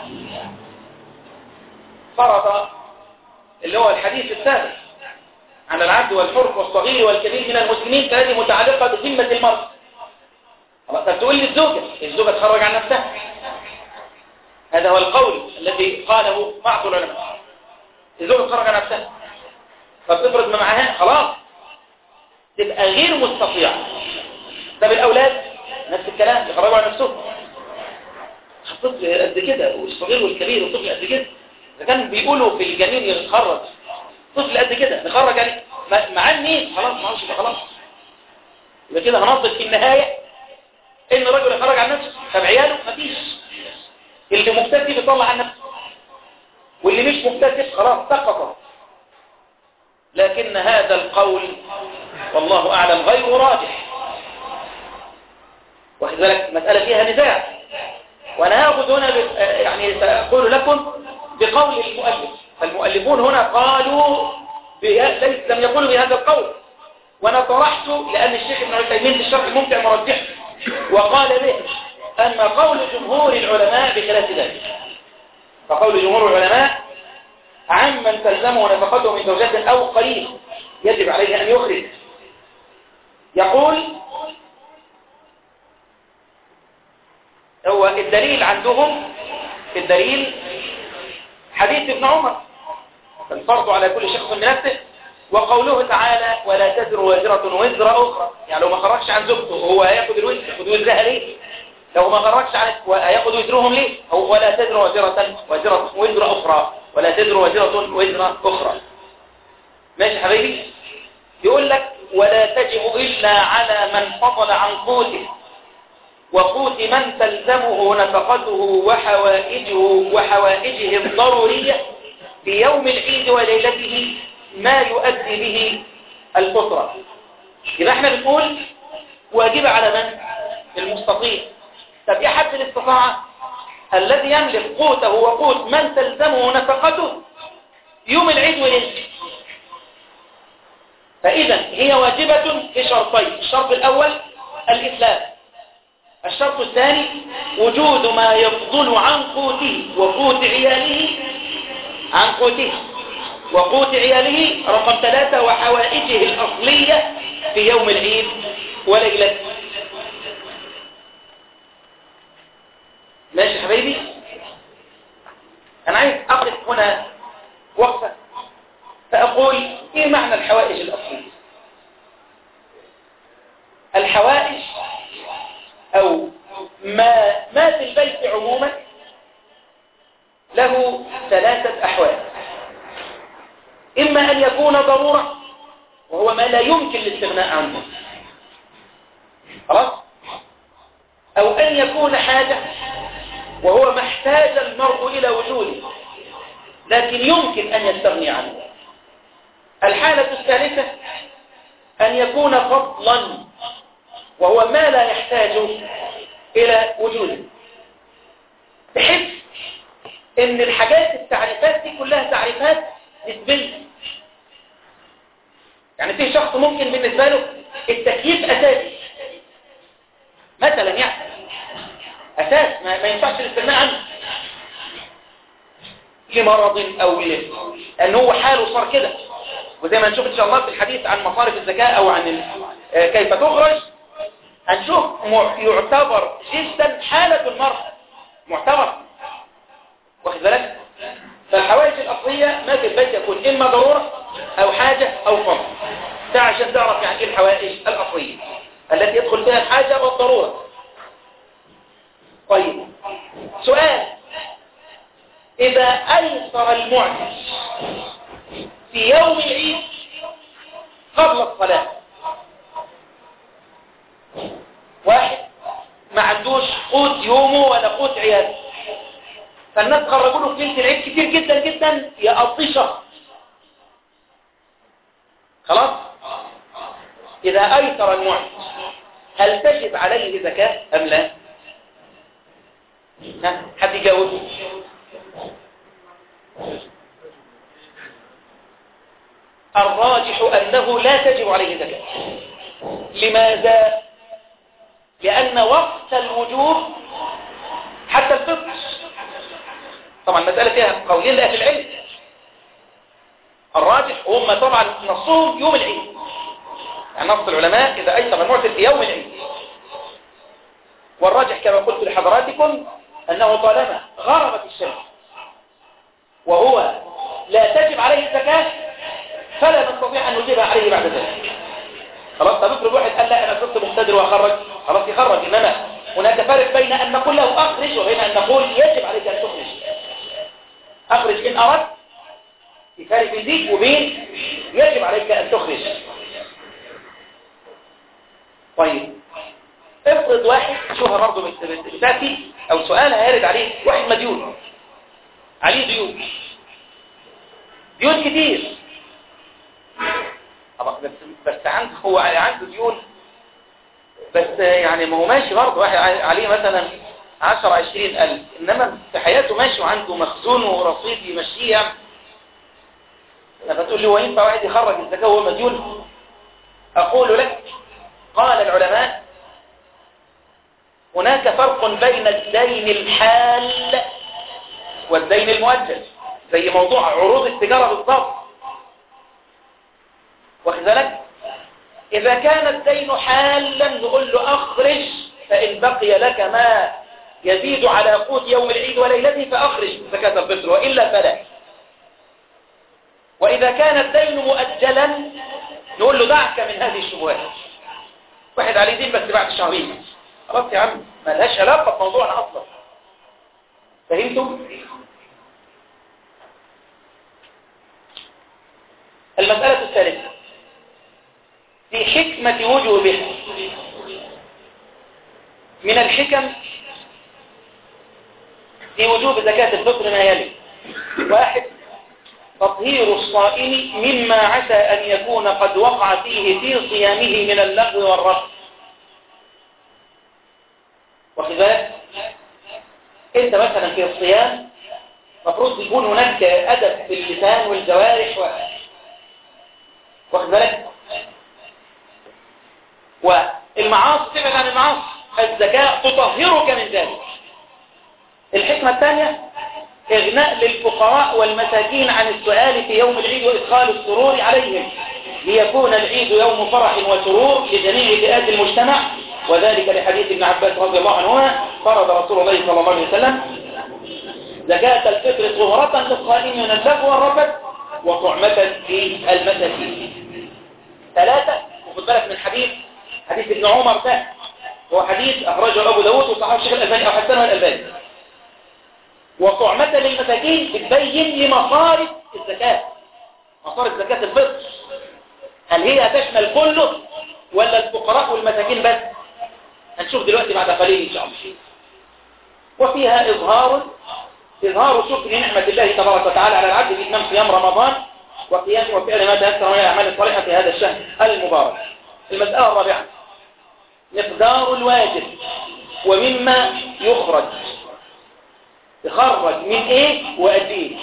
فرض اللي هو الحديث السابق عن العبد والحر والصغير والكبير من المسلمين فهذه متعلقة بذمة المرء طب تقول لي الزوجة الزوجة تخرج عن نفسها هذا هو القول الذي قاله بعض العلماء الزوجة تخرج عن نفسها فبتفرض ما معها خلاص تبقى غير مستطيعة طب الأولاد نفس الكلام يخرجوا عن نفسهم الطفل قد كده والصغير والكبير والطفل قد كده إذا كان بيقولوا في الجنين يتخرج طفل قد كده نخرج عليه مع مين خلاص ما عادش خلاص يبقى كده هنصل في النهاية ان الرجل يخرج عن نفسه طب عياله مفيش اللي مكتسب يطلع عن نفسه واللي مش مكتسب خلاص سقط لكن هذا القول والله أعلم غير راجح واخد بالك مسألة فيها نزاع وأنا هاخذ هنا يعني سأقول لكم بقول المؤلف فالمؤلفون هنا قالوا ليس لم يقولوا بهذا القول وانا طرحت لأن الشيخ ابن عثيمين في الشرح الممتع مرجح وقال به أن قول جمهور العلماء بخلاف ذلك فقول جمهور العلماء عمن تلزمه نفقته من زوجة أو قريب يجب عليه أن يخرج يقول هو الدليل عندهم الدليل حديث ابن عمر الفرض على كل شخص من نفسه وقوله تعالى ولا تزر وزرة وزر أخرى يعني لو ما خرجش عن زوجته هو هياخد الوزر ياخد وزرها ليه لو ما خرجش عن هياخد وزرهم ليه هو ولا تزر وزرة وزرة وزر أخرى ولا تزر وزرة وزر أخرى ماشي حبيبي يقول لك ولا تجب إلا على من فضل عن قوته وقوت من تلزمه نفقته وحوائجه وحوائجه الضرورية في يوم العيد وليلته ما يؤدي به الفطرة يبقى احنا بنقول واجب على من؟ المستطيع طب ايه حد الاستطاعة؟ الذي يملك قوته وقوت من تلزمه نفقته يوم العيد وليلته فإذا هي واجبة في شرطين الشرط الأول الإسلام الشرط الثاني وجود ما يفضل عن قوته وقوت عياله عن قوته وقوت عياله رقم ثلاثة وحوائجه الأصلية في يوم العيد وليلته ماشي حبيبي أنا عايز أقف هنا يكون ضرورة وهو ما لا يمكن الاستغناء عنه خلاص أو أن يكون حاجة وهو ما احتاج المرء إلى وجوده لكن يمكن أن يستغني عنه الحالة الثالثة أن يكون فضلا وهو ما لا يحتاج إلى وجوده بحيث ان الحاجات التعريفات دي كلها تعريفات نسبية يعني في شخص ممكن بالنسبة له التكييف أساسي مثلا يعني أساس ما, ما ينفعش الاستغناء عنه لمرض أو لأن هو حاله صار كده وزي ما نشوف إن شاء الله في الحديث عن مصارف الزكاة أو عن كيف تخرج هنشوف يعتبر جدا حالة المرأة معتبر واخد بالك فالحوائج الأصلية ما في البيت يكون إما ضرورة أو حاجة أو فضل ده عشان تعرف يعني إيه الحوائج الأصلية التي يدخل فيها الحاجة والضرورة طيب سؤال إذا أيسر المعتش في يوم العيد قبل الصلاة واحد ما عندوش قوت يومه ولا قوت عياله فالناس خرجوا له في ليله العيد كتير جدا جدا يقضي شهر خلاص اذا ايسر المعتق هل تجب عليه زكاه ام لا ها حد يجاوب الراجح انه لا تجب عليه زكاه لماذا لان وقت الوجوب حتى الفطر طبعا المسألة فيها قولين لأهل العلم الراجح هم طبعا نصهم يوم العيد يعني نص العلماء إذا أيسر المعتد في يوم العيد والراجح كما قلت لحضراتكم أنه طالما غربت الشمس وهو لا تجب عليه الزكاة فلا نستطيع أن نجيبها عليه بعد ذلك خلاص طب افرض واحد قال لا أنا كنت مقتدر وأخرج خلاص يخرج إنما هناك فرق بين أن نقول له أخرج وبين أن نقول يجب عليك أن تخرج أخرج إن أردت في فرق بين دي وبين يجب عليك أن تخرج طيب افرض واحد شوفها برضه بتاتي أو سؤال هيرد عليه واحد مديون عليه ديون ديون كتير بس بس عنده هو عنده ديون بس يعني ما هو ماشي برضه واحد عليه مثلا 10 20 ألف إنما في حياته ماشي وعنده مخزون ورصيد يمشيه يعني لما تقول لي هو ينفع واحد يخرج الزكاة وهو مديون أقول لك قال العلماء هناك فرق بين الدين الحال والدين المؤجل زي موضوع عروض التجارة بالضبط واخد بالك إذا كان الدين حالا نقول له أخرج فإن بقي لك ما يزيد على قوت يوم العيد وليلته فأخرج زكاة الفطر وإلا فلا وإذا كان الدين مؤجلا نقول له دعك من هذه الشبهات واحد عليه دين بس بعد شهرين خلاص يا عم ما لهاش علاقة بموضوعنا أصلا فهمتم؟ المسألة الثالثة في حكمة وجوبها من الحكم في وجوب زكاة الفطر ما يلي واحد تطهير الصائم مما عسى أن يكون قد وقع فيه في صيامه من اللغو والرفض واخد بالك انت مثلا في الصيام مفروض يكون هناك أدب في اللسان والجوارح و... واخد بالك والمعاصي تبعد عن المعاصي الزكاة تطهرك من ذلك الحكمة الثانية إغناء للفقراء والمساكين عن السؤال في يوم العيد وإدخال السرور عليهم ليكون العيد يوم فرح وسرور لجميع فئات المجتمع وذلك لحديث ابن عباس رضي الله عنهما فرض رسول الله صلى الله عليه وسلم زكاة الفطر طهرة للصائم من اللغو والرفث وطعمة للمساكين ثلاثة وخد بالك من حديث حديث ابن عمر ده هو حديث أخرجه أبو داود وصححه الشيخ الألباني أو حسنه الألباني وطعمة للمساكين بتبين لمصارف الزكاة مصارف زكاة الفطر هل هي هتشمل كله ولا الفقراء والمساكين بس هنشوف دلوقتي بعد قليل إن شاء الله وفيها إظهار إظهار شكر نعمة الله تبارك وتعالى على العبد في إتمام صيام رمضان وقيام وفعل ما تيسر من الأعمال الصالحة في هذا الشهر المبارك المسألة الرابعة مقدار الواجب ومما يخرج يخرج من ايه وقد ايه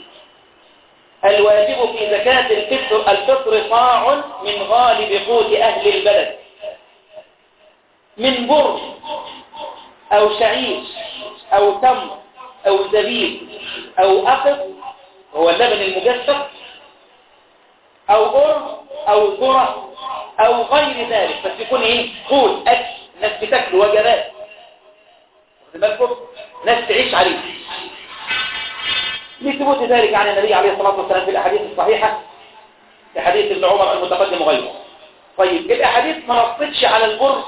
الواجب في زكاة الفطر الفطر صاع من غالب قوت أهل البلد من بر أو شعير أو تمر أو زبيب أو أقط هو اللبن المجسد أو بر أو ذرة أو غير ذلك بس يكون إيه قول أكل ناس بتاكل وجبات بالكم ناس تعيش عليه لثبوت ذلك عن النبي عليه الصلاة والسلام في الأحاديث الصحيحة في حديث ابن عمر المتقدم وغيره طيب الأحاديث ما نصتش على البرز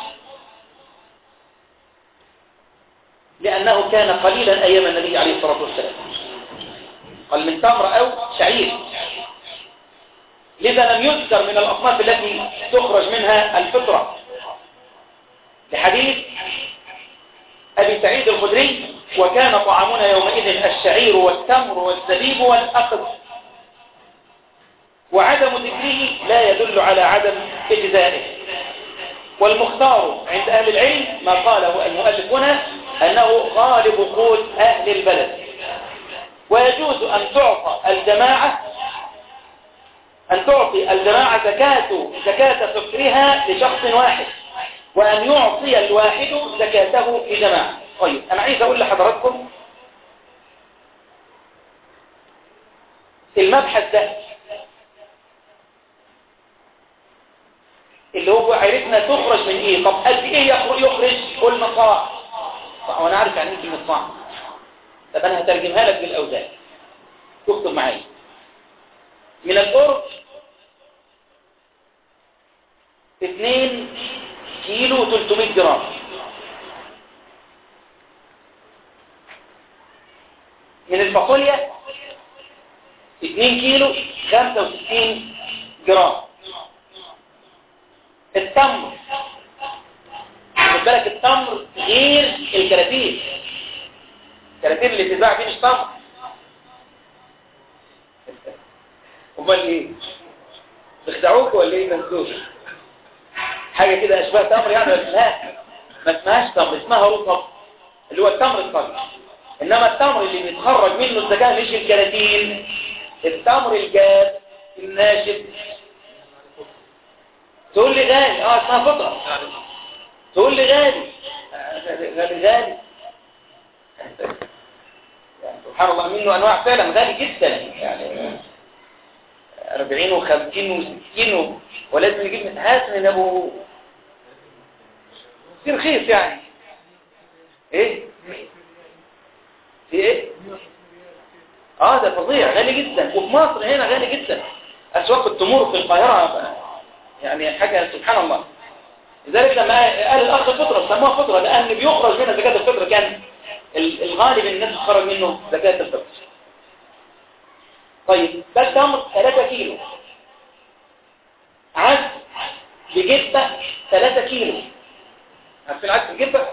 لأنه كان قليلا أيام النبي عليه الصلاة والسلام قال من تمر أو شعير لذا لم يذكر من الأصناف التي تخرج منها الفطرة لحديث أبي سعيد الخدري وكان طعامنا يومئذ الشعير والتمر والزبيب والأخذ وعدم ذكره لا يدل على عدم إجزائه والمختار عند أهل العلم ما قاله المؤلف هنا أنه غالب قوت أهل البلد ويجوز أن تعطى الجماعة أن تعطي الجماعة زكاة زكاة فطرها لشخص واحد وأن يعطي الواحد زكاته لجماعة طيب أنا عايز أقول لحضراتكم المبحث ده اللي هو عرفنا تخرج من ايه طب قد ايه يخرج يخرج قلنا صاع وانا عارف يعني ايه كلمه صاع طب انا هترجمها لك بالاوزان اكتب معايا من القرب 2 كيلو 300 جرام من الفاصوليا 2 كيلو 65 جرام التمر خد بالك التمر غير الكراتين الكراتين اللي بتتباع دي مش تمر امال ايه بيخدعوك ولا ايه منسوخ حاجه كده اشباه تمر يعني ولا لا ما اسمهاش تمر اسمها رطب اللي هو التمر الطري انما التمر اللي بيتخرج منه الزكاه مش الكراتين التمر الجاف الناشف تقول لي غالي اه اسمها فطره تقول لي غالي غالي غالي يعني سبحان الله منه انواع فعلا غالي جدا يعني 40 و50 و60 ولازم نجيب متحاسن من ابو في رخيص يعني ايه في ايه اه ده فظيع غالي جدا وفي مصر هنا غالي جدا اسواق التمور في القاهره يعني حاجه سبحان الله لذلك لما قال الاخ فطره سموها فطره لان بيخرج منها زكاه الفطر كان الغالب الناس تخرج منه زكاه الفطر طيب ده التمر 3 كيلو عدس بجبة 3 كيلو عارفين عدس بجبة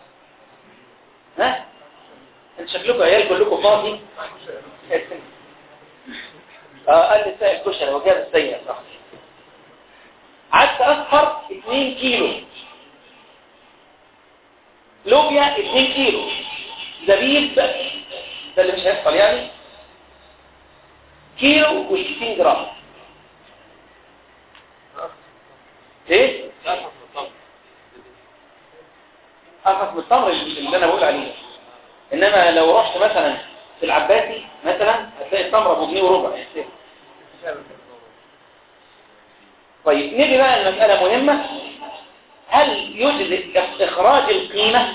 ها انت شكلكم عيال كلكم فاضي اه قال لي السائل كشري وجاب السيء صح عدس اصفر 2 كيلو لوبيا 2 كيلو زبيب ده اللي مش هيحصل يعني كيلو و60 جرام ايه ارخص من التمر اللي انا بقول عليه انما لو رحت مثلا في العباسي مثلا هتلاقي التمر ابو جنيه وربع طيب نيجي بقى المسألة مهمة هل يجزئ اخراج القيمة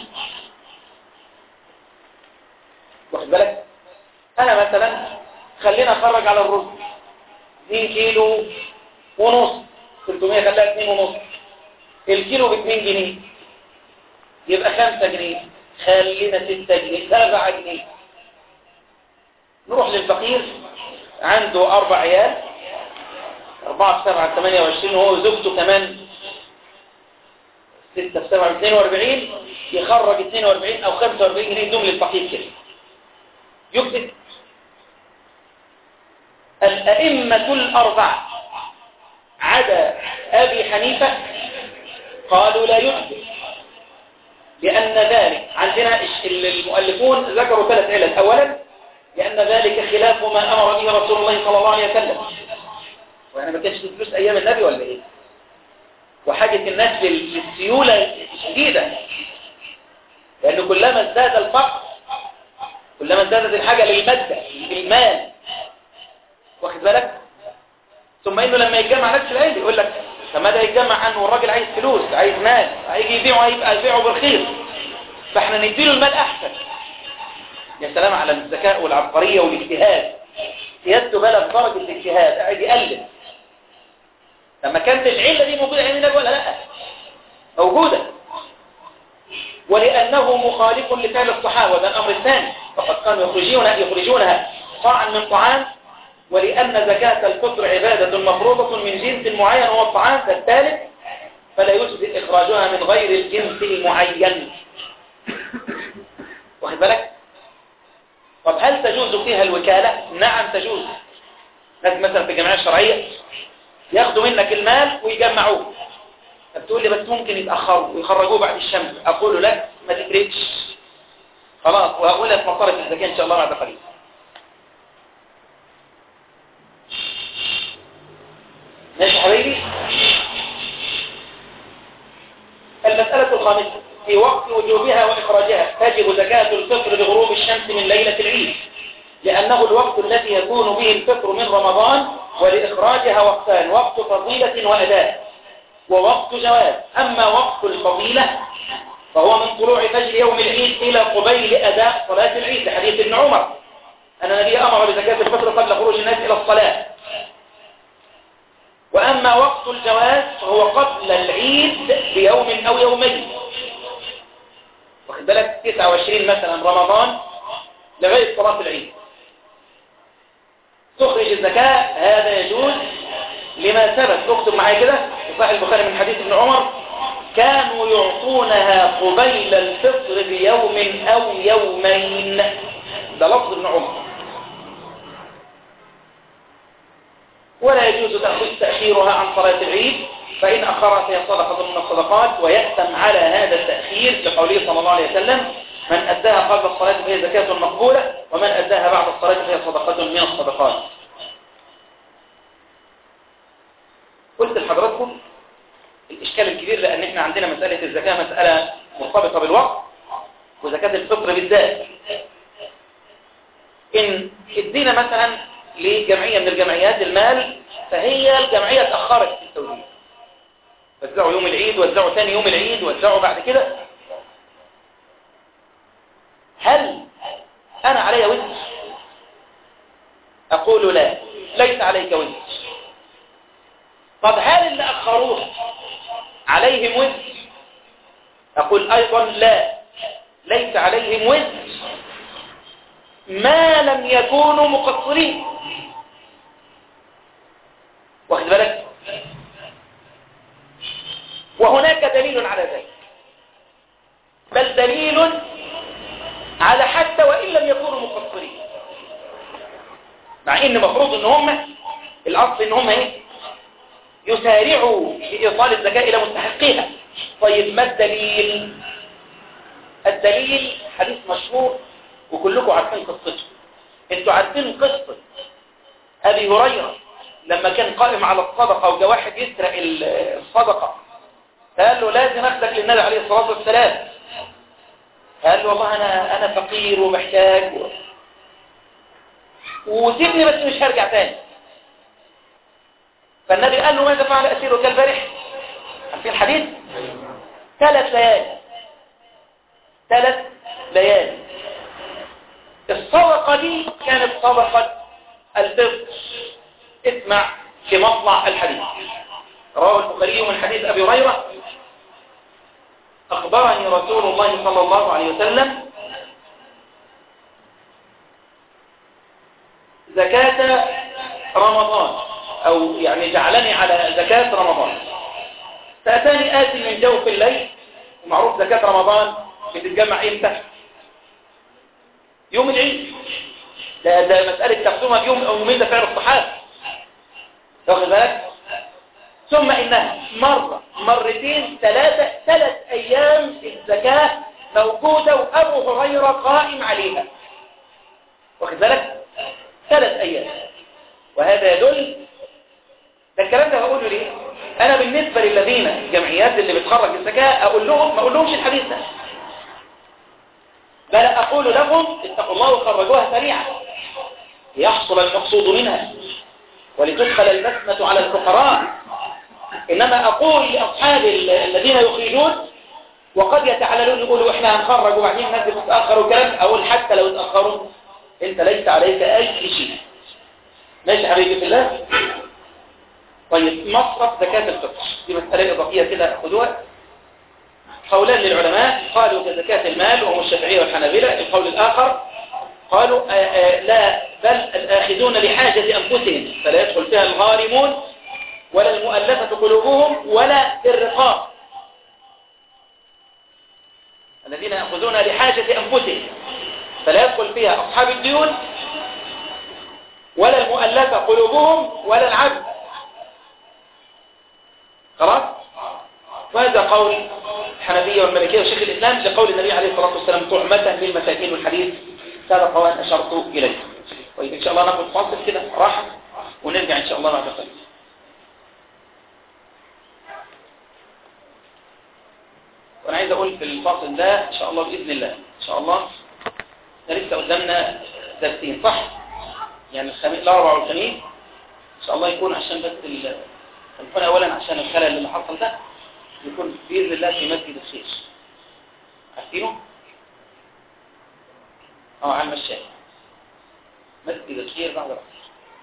واخد بالك انا مثلا خلينا اخرج على الرز 2 كيلو ونص 300 خليها 2 ونص الكيلو ب 2 جنيه يبقى 5 جنيه خلينا 6 جنيه 7 جنيه نروح للفقير عنده اربع عيال 4 في 7 28 وهو وزوجته كمان 6 في 7 42 يخرج 42 أو 45 جنيه دوم للفقير كده يكتب الأئمة الأربعة عدا أبي حنيفة قالوا لا يكتب لأن ذلك عندنا المؤلفون ذكروا ثلاث علل أولا لأن ذلك خلاف ما أمر به رسول الله صلى الله عليه وسلم وأنا ما كانش فلوس أيام النبي ولا إيه وحاجة الناس للسيولة شديدة لأنه كلما ازداد الفقر كلما ازدادت الحاجة للمادة للمال واخد بالك ثم انه لما يتجمع نفس العلم يقول لك فماذا يتجمع عنه والراجل عايز فلوس عايز مال هيجي يبيعه هيبقى يبيعه برخيص فاحنا نديله المال احسن يا سلام على الذكاء والعبقرية والاجتهاد سيادته بلغ درجة الاجتهاد قاعد يقلب لما كانت العلة دي موجودة عند النبي ولا لا موجودة ولأنه مخالف لفعل الصحابة ده الأمر الثاني فقد كانوا يخرجونها يخرجونها صاعا من طعام ولأن زكاة الفطر عبادة مفروضة من جنس معين هو الطعام فالثالث فلا يجزي إخراجها من غير الجنس المعين واخد بالك طب هل تجوز فيها الوكالة نعم تجوز لكن مثلا في الجمعية الشرعية ياخدوا منك المال ويجمعوه فتقول لي بس ممكن يتأخروا ويخرجوه بعد الشمس أقول له لا ما تفرقش خلاص وهقول لك مصارف الزكاة إن شاء الله بعد قليل ماشي حبيبي المسألة الخامسة في وقت وجوبها وإخراجها تجب زكاة الفطر بغروب الشمس من ليلة العيد لأنه الوقت الذي يكون به الفطر من رمضان ولإخراجها وقتان وقت فضيلة وأداء ووقت جواز أما وقت الفضيلة فهو من طلوع فجر يوم العيد إلى قبيل أداء صلاة العيد لحديث ابن عمر أن النبي أمر بزكاة الفطر قبل خروج الناس إلى الصلاة وأما وقت الجواز فهو قبل العيد بيوم أو يومين واخد بالك 29 مثلا رمضان لغاية صلاة العيد تخرج الزكاة هذا يجوز لما ثبت اكتب معايا كده في صحيح البخاري من حديث ابن عمر كانوا يعطونها قبيل الفطر بيوم أو يومين ده لفظ ابن عمر ولا يجوز تأخيرها عن صلاة العيد فإن أخرها فهي صدقة من الصدقات ويأتم على هذا التأخير لقوله صلى الله عليه وسلم من أداها قبل الصلاة فهي زكاة مقبولة ومن أداها بعد الصلاة فهي صدقة من الصدقات قلت لحضراتكم الإشكال الكبير لأن احنا عندنا مسألة الزكاة مسألة مرتبطة بالوقت وزكاة الفطر بالذات إن ادينا مثلا لجمعية من الجمعيات المال فهي الجمعية اتأخرت في التوزيع وزعوا يوم العيد وزعوا ثاني يوم العيد وزعوا بعد كده هل أنا علي وزر أقول لا ليس عليك وزر طب هل اللي أخروه عليهم وزر أقول أيضا لا ليس عليهم وزر ما لم يكونوا مقصرين واخد بالك وهناك دليل على ذلك بل دليل على حتى وإن لم يكونوا مقصرين مع ان مفروض ان هم الاصل ان هم ايه يسارعوا في ايصال الزكاة الى مستحقيها طيب ما الدليل الدليل حديث مشهور وكلكم عارفين قصته انتوا عارفين قصة ابي هريرة لما كان قائم على الصدقة وجا واحد يسرق الصدقة فقال له لازم اخدك للنبي عليه الصلاة والسلام قال له والله انا انا فقير ومحتاج و... وسيبني بس مش هرجع تاني فالنبي قال له ماذا فعل اسيرك البارح في الحديث ثلاث ليالي ثلاث ليالي الصدقة دي كانت صدقة الفطر اسمع في مطلع الحديث رواه البخاري من حديث أبي هريرة أخبرني رسول الله صلى الله عليه وسلم زكاة رمضان أو يعني جعلني على زكاة رمضان فأتاني آتي من جوف الليل معروف زكاة رمضان بتتجمع إمتى يوم العيد ده, ده مسألة تقسمها بيوم أو يومين ده فعل الصحابة واخد بالك ثم إنها مرة مرتين ثلاثة ثلاث أيام الزكاة موجودة وأبو هريرة قائم عليها واخد بالك ثلاث أيام وهذا يدل ده الكلام ده هقوله ليه أنا بالنسبة للذين الجمعيات اللي بتخرج الزكاة أقول لهم ما أقول لهمش الحديث ده بل أقول لهم اتقوا الله وخرجوها سريعا ليحصل المقصود منها ولتدخل البسمة على الفقراء إنما أقول لأصحاب الذين يخرجون وقد يتعللون يقولوا إحنا هنخرج وبعدين الناس بتتأخر وكلام أقول حتى لو اتأخروا أنت ليس عليك أي شيء ماشي حبيبي في الله طيب مصرف زكاة الفطر دي مسألة إضافية كده خذوها قولان للعلماء قالوا كزكاة المال وهم الشافعية والحنابلة القول الآخر قالوا آآ آآ لا بل الآخذون لحاجة أنفسهم فلا يدخل فيها الغارمون ولا المؤلفة قلوبهم ولا الرقاب الذين يأخذون لحاجة أنفسهم فلا يدخل فيها أصحاب الديون ولا المؤلفة قلوبهم ولا العبد خلاص وهذا قول الحنفية والمالكية وشيخ الإسلام لقول النبي عليه الصلاة والسلام طعمة للمساكين والحديث سبق وأن أشرت إليه طيب إن شاء الله ناخذ فاصل كده راحة ونرجع إن شاء الله بعد قليل وأنا عايز أقول في الفاصل ده إن شاء الله بإذن الله إن شاء الله ده لسه قدامنا درسين صح يعني الخميس الأربع والخميس إن شاء الله يكون عشان بس يكون أولا عشان الخلل اللي حصل ده يكون بإذن الله في مسجد الخير عارفينه؟ اه على المشاية مسجد الخير بعد العصر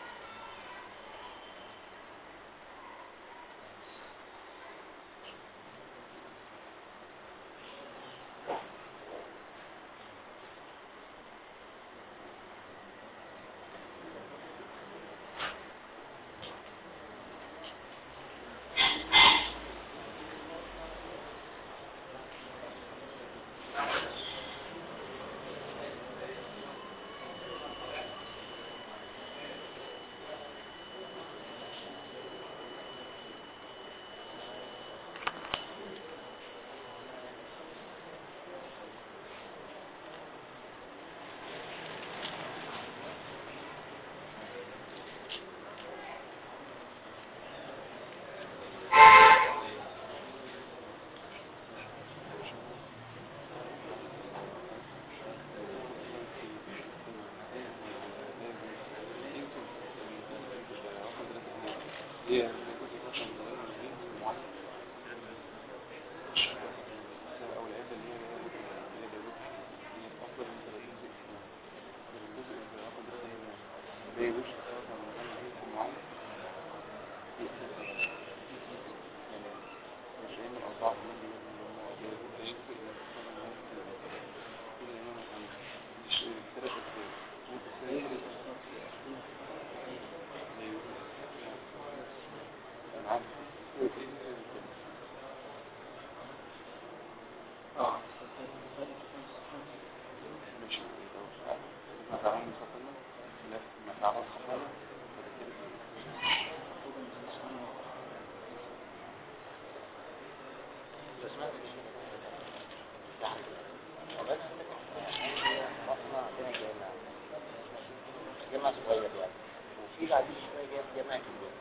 جمع صغير يعني وفي بعدين شويه جايب جمع كبير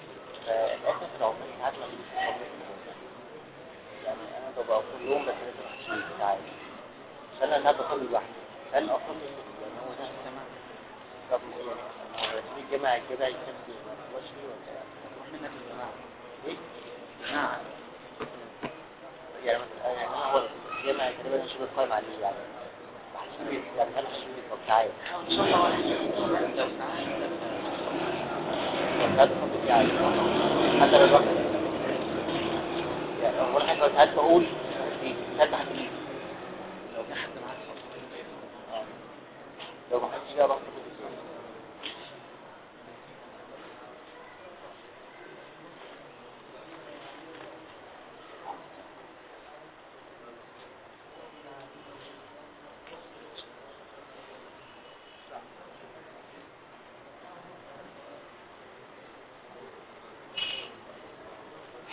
فالاخر في العمال ساعات ما بيجيش يعني انا ببقى كل يوم بس لازم اشيل عادي عشان انا بصلي لوحدي هل اصلي يعني هو ده الجماعه طب يعني هو يسيب الجماعه الجماعه يكفي واشي ولا روح منك الجماعة ايه؟ جماعة يعني مثلا يعني انا هو الجماعه تقريبا الشيء القائم عليه يعني بحسب يعني هل الشيء بيبقى عادي ان شاء الله واحد انت هذا فضل يعني حتى لو الواحد يعني أول حاجة ساعات بقول دي ساعات بحب دي لو في حد معاك صوت آه. لو ما حدش يعرف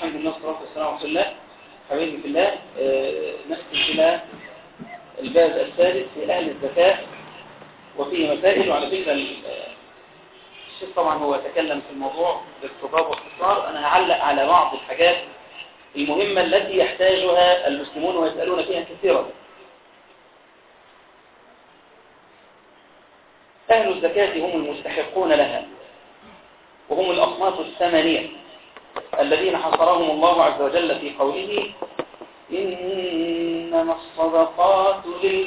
حبيب الله صلى الله عليه وسلم حبيبي في الله آه، نأتي إلى الباب الثالث في أهل الزكاة وفيه مسائل وعلى فكرة ال- آه، الشيخ طبعا هو تكلم في الموضوع باقتضاب واختصار أنا هعلق على بعض الحاجات المهمة التي يحتاجها المسلمون ويسألون فيها كثيرا أهل الزكاة هم المستحقون لها وهم الأصناف الثمانية الذين حصرهم الله عز وجل في قوله إنما الصدقات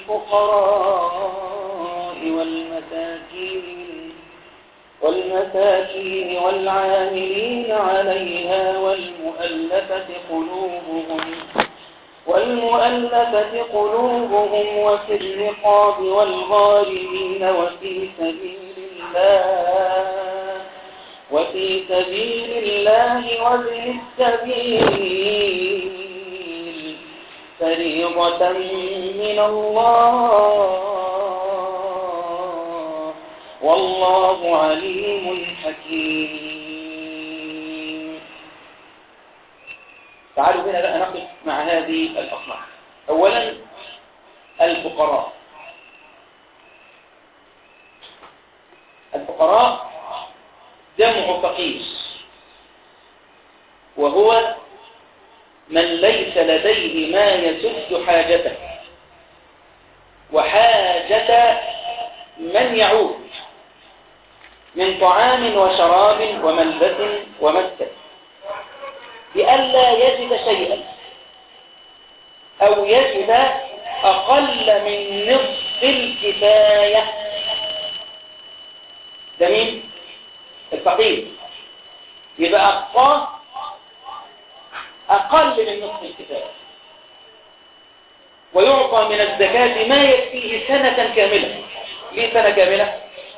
للفقراء والمساكين والمساكين والعاملين عليها والمؤلفة قلوبهم والمؤلفة قلوبهم وفي الرقاب والغارمين وفي سبيل الله وفي سبيل الله وابن السبيل فريضة من الله والله عليم حكيم تعالوا هنا بقى نقف مع هذه الأصناف أولا الفقراء الفقراء جمع فقير وهو من ليس لديه ما يسد حاجته وحاجة من يعود من طعام وشراب وملبس ومسكن لئلا يجد شيئا أو يجد أقل من نصف الكفاية ده مين؟ الفقير يبقى أقصاه أقل من نصف الكفاية ويعطى من الزكاة ما يكفيه سنة كاملة ليه سنة كاملة؟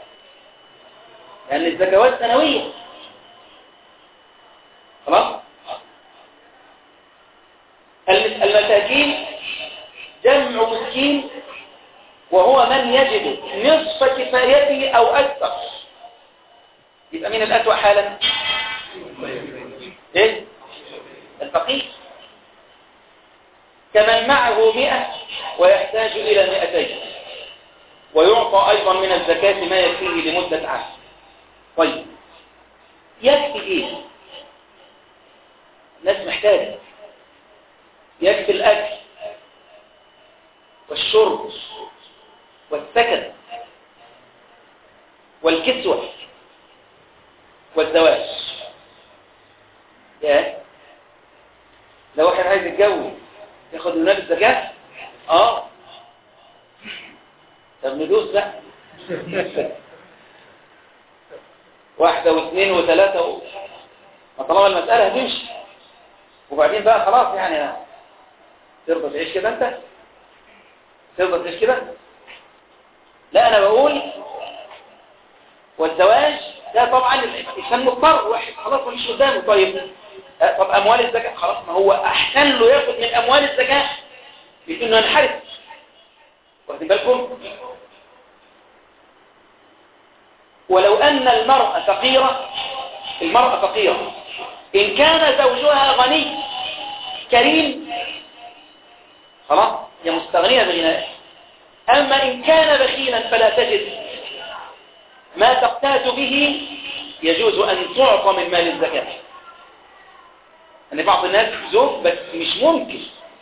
لأن الزكوات سنوية خلاص؟ المس- المساكين جمع مسكين وهو من يجد نصف كفايته أو أكثر يبقى مين الأسوأ حالا إيه الفقير كمن معه مئة ويحتاج إلى مئتين ويعطى أيضا من الزكاة ما يكفيه لمدة عام طيب يكفي إيه الناس محتاجة يكفي الأكل والشرب والسكن والكسوة والزواج يا لو واحد عايز يتجوز ياخد من الزكاة اه طب ندوس بقى واحدة واثنين وثلاثة و... ما طالما المسألة هتمشي وبعدين بقى خلاص يعني ترضى تعيش كده انت ترضى تعيش كده لا انا بقول والزواج ده طبعا الانسان مضطر واحد خلاص مفيش قدامه طيب آه، طب اموال الزكاه خلاص ما هو احسن له ياخد من اموال الزكاه لانه ينحرف واخدين بالكم ولو ان المراه فقيره المراه فقيره ان كان زوجها غني كريم خلاص هي مستغنيه بغنائه اما ان كان بخيلا فلا تجد ما تقتات به يجوز أن تعطى من مال الزكاة أن بعض الناس زوج بس مش ممكن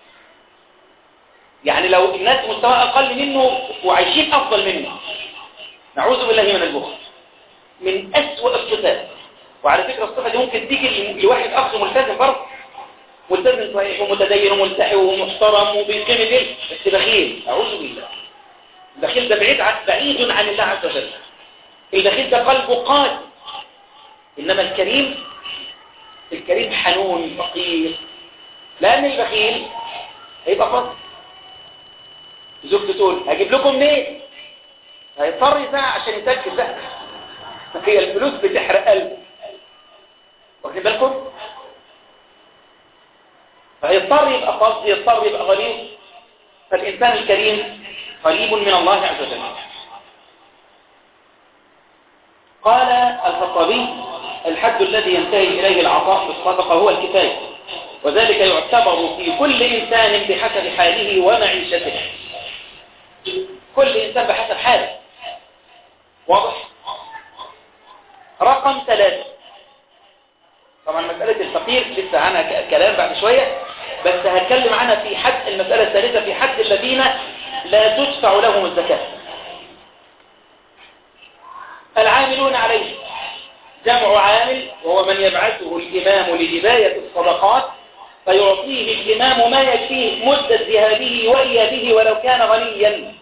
يعني لو الناس مستوى أقل منه وعايشين أفضل منه نعوذ بالله من البخل من أسوأ الصفات وعلى فكرة الصفة دي ممكن تيجي لواحد أخ ملتزم برضه ملتزم صحيح ومتدين وملتحي ومحترم وبيقيم الليل بس بخيل أعوذ بالله البخيل ده بعيد عن بعيد عن الله عز وجل البخيل ده قلبه قاسي إنما الكريم الكريم حنون فقير لأن البخيل هيبقى فضل زوجته تقول هجيب لكم منين هيضطر يزعق عشان يتركز بقى هي الفلوس بتحرق قلبه واخدين بالكم فهيضطر يبقى فضل يضطر يبقى غليظ فالإنسان الكريم قريب من الله عز وجل قال الخطابي الحد الذي ينتهي إليه العطاء بالصدقة هو الكفاية وذلك يعتبر في كل إنسان بحسب حاله ومعيشته كل إنسان بحسب حاله واضح رقم ثلاثة طبعا مسألة الفقير لسه عنها ك- كلام بعد شوية بس هتكلم عنها في حد المسألة الثالثة في حد الذين لا تدفع لهم الزكاة العاملون عليه جمع عامل وهو من يبعثه الإمام لجباية الصدقات فيعطيه الإمام ما يكفيه مدة ذهابه وإيابه ولو كان غنيا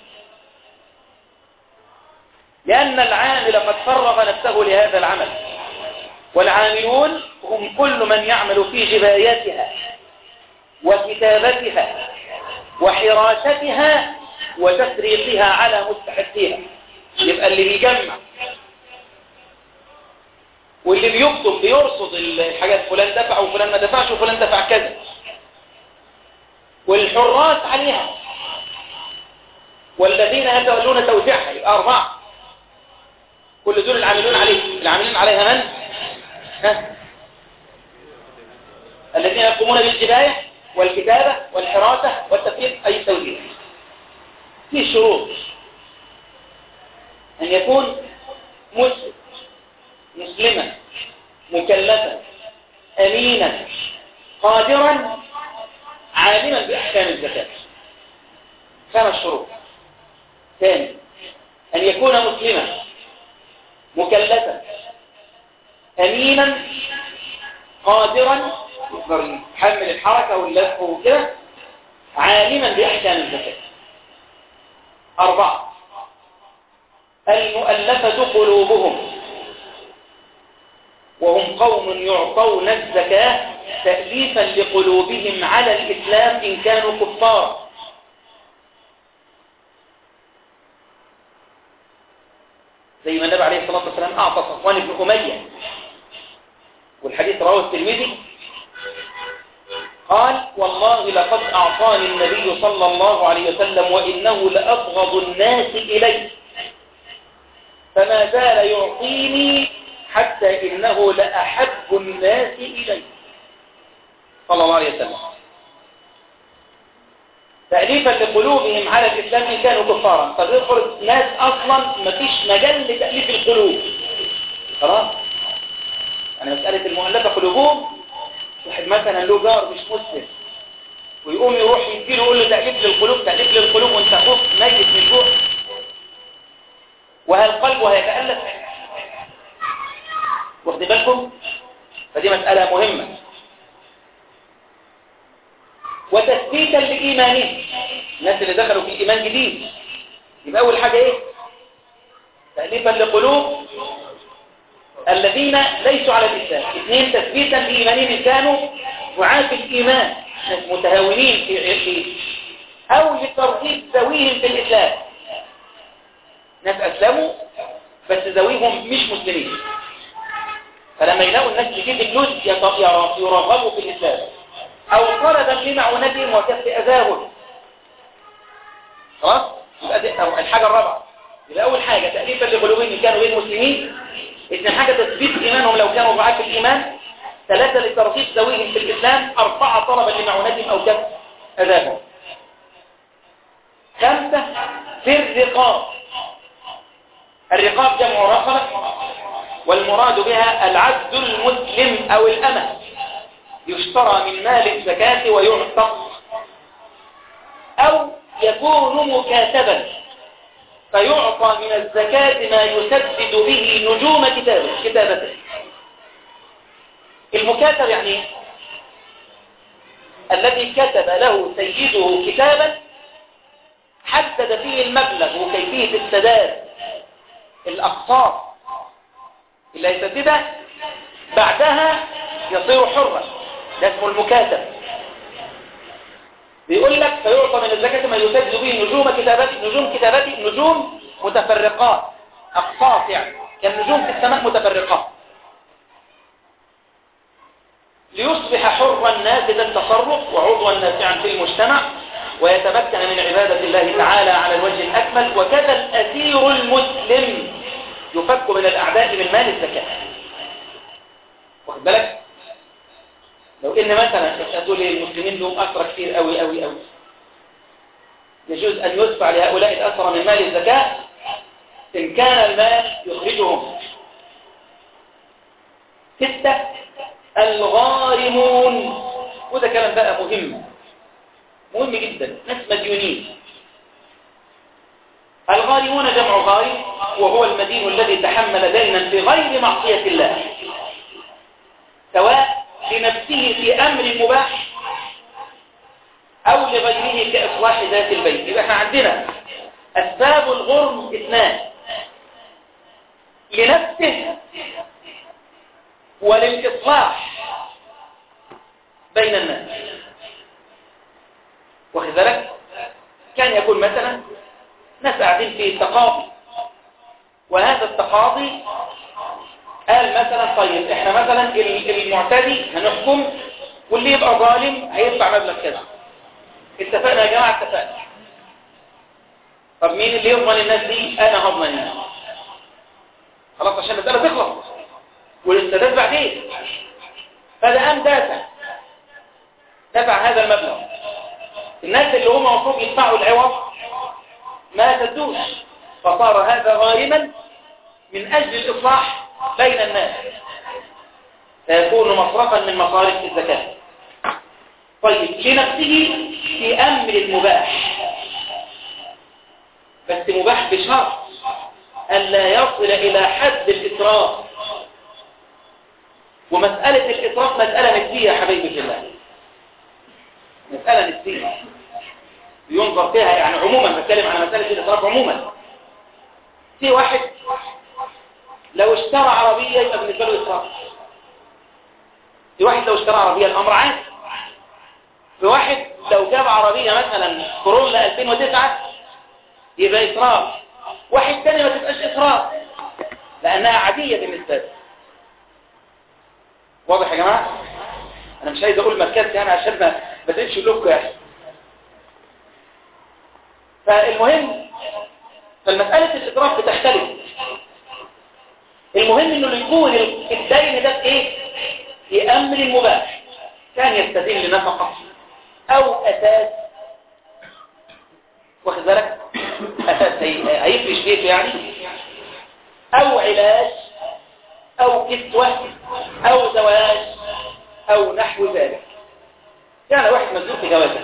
لأن العامل قد فرغ نفسه لهذا العمل والعاملون هم كل من يعمل في جبايتها وكتابتها وحراستها وتفريقها على مستحقيها يبقى اللي بيجمع واللي بيكتب بيرصد الحاجات فلان دفع وفلان ما دفعش وفلان دفع كذا والحراس عليها والذين يتولون توزيعها يبقى أربعة كل دول العاملون عليه العاملين عليها من؟ ها؟ الذين يقومون بالجباية والكتابة والحراسة والتفكير أي التوزيع في شروط أن يكون مسلم مسلما مكلفا أمينا قادرا عالما بأحكام الزكاة خمس شروط ثاني أن يكون مسلما مكلفا أمينا قادرا يقدر يحمل الحركة واللف وكده عالما بأحكام الزكاة أربعة المؤلفة قلوبهم وهم قوم يعطون الزكاة تأليفا لقلوبهم على الإسلام إن كانوا كفار زي ما النبي عليه الصلاة والسلام أعطى صفوان بن أمية والحديث رواه الترمذي قال والله لقد أعطاني النبي صلى الله عليه وسلم وإنه لأبغض الناس إلي فما زال يعطيني حتى إنه لأحب الناس إلي صلى الله عليه وسلم تأليفا لقلوبهم على الإسلام إن كانوا كفارا طب يدخل ناس أصلا ما فيش مجال لتأليف القلوب خلاص يعني مسألة المؤلفة قلوبهم واحد مثلا له جار مش مسلم ويقوم يروح يديله يقول له تأليف للقلوب تأليف للقلوب وانت اخوك ميت من الجوع وهل قلبه هيتألف واخد بالكم فدي مسألة مهمة وتثبيتا لإيمانهم الناس اللي دخلوا في الإيمان جديد يبقى أول حاجة إيه تأليفا لقلوب الذين ليسوا على الإسلام اثنين تثبيتا لإيمانهم إن كانوا وعاة الإيمان متهاونين في في أو لترغيب ذويهم في الإسلام ناس أسلموا بس ذويهم مش مسلمين فلما يلاقوا الناس بتجيب فلوس يرغبوا في الإسلام أو طلبا لمعونتهم وكف أذاهم خلاص يبقى دي أو الحاجة الرابعة يبقى أول حاجة تأليفا لقلوبهم كانوا غير مسلمين اثنين حاجة تثبيت إيمانهم لو كانوا ضعاف في الإيمان ثلاثة لترغيب ذويهم في الإسلام أربعة طلبا لمعونتهم أو كف أذاهم خمسة في الرقاب الرقاب جمع رقبة والمراد بها العبد المسلم أو الأمة يشترى من مال الزكاة ويعتق أو يكون مكاتبا فيعطى من الزكاة ما يسدد به نجوم كتابه كتابته المكاتب يعني الذي كتب له سيده كتابا حدد فيه المبلغ وكيفية السداد الأقساط اللي هيسددها بعدها يصير حرا ده اسمه المكاتب بيقول لك فيعطى من الزكاة ما يسدد به نجوم كتابات نجوم كتابات نجوم متفرقات أقساط يعني كالنجوم في السماء متفرقات ليصبح حرا نافذ التصرف وعضوا نافعا في المجتمع ويتمكن من عبادة الله تعالى على الوجه الأكمل وكذا الأسير المسلم يفك من الأعداء من مال الزكاة واخد بالك لو ان مثلا هتقول المسلمين لهم اسرى كتير قوي قوي قوي يجوز ان يدفع لهؤلاء الاسرى من مال الزكاه ان كان المال يخرجهم ستة الغارمون وده كلام بقى مهم مهم جدا ناس مديونين الغارمون جمع غارم وهو المدين الذي تحمل دينا في غير معصية الله سواء لنفسه في أمر مباح أو لغيره كإصلاح ذات البيت يبقى احنا عندنا أسباب الغرم اثنان لنفسه وللإصلاح بين الناس واخد بالك كان يكون مثلا ناس قاعدين في تقاضي وهذا التقاضي قال مثلا طيب احنا مثلا المعتدي هنحكم واللي يبقى ظالم هيدفع مبلغ كذا اتفقنا يا جماعه اتفقنا طب مين اللي يضمن الناس دي انا هضمن الناس خلاص عشان المساله تخلص والاستداد بعدين فده قام دافع دفع هذا المبلغ الناس اللي هم المفروض يدفعوا العوض ما سدوش فصار هذا غارما من أجل الإصلاح بين الناس فيكون مصرفا من مصارف الزكاة طيب لنفسه في أمر مباح بس مباح بشرط ألا يصل إلى حد الإسراف ومسألة الإسراف مسألة نسبية يا حبيبي في الله مسألة نسبية ينظر فيها يعني عموما بتكلم عن مسألة الإسراف عموما في واحد لو اشترى عربية يبقى بالنسبة له إسراف في واحد لو اشترى عربية الأمر عادي في واحد لو جاب عربية مثلا كورولا 2009 يبقى إسراف واحد تاني ما تبقاش إسراف لأنها عادية بالنسبة له واضح يا جماعة أنا مش عايز أقول مركزتي يعني عشان ما ما تمشي لكم يعني فالمهم فالمسألة الإدراك بتختلف المهم انه يكون الدين ده في ايه في امر مباح كان يستدين لنفقة او اساس واخد بالك اساس هيفرش بيته يعني او علاج او كسوة او زواج او نحو ذلك يعني واحد مزنوق في جوازه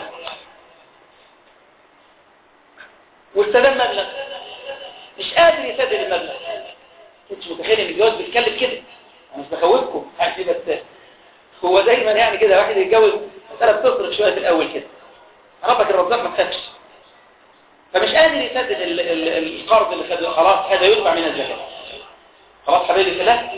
واستلم مبلغ مش قادر يسدد المبلغ كنتش متخيل ان الجواز بيتكلم كده انا مش بخوفكم يعني بس هو دايما يعني كده واحد يتجوز مساله بتصرف شويه في الاول كده ربك الرزاق ما تخافش فمش قادر يسدد ال ال القرض اللي خده خلاص هذا يدفع من الزكاه خلاص حبيبي الثلاث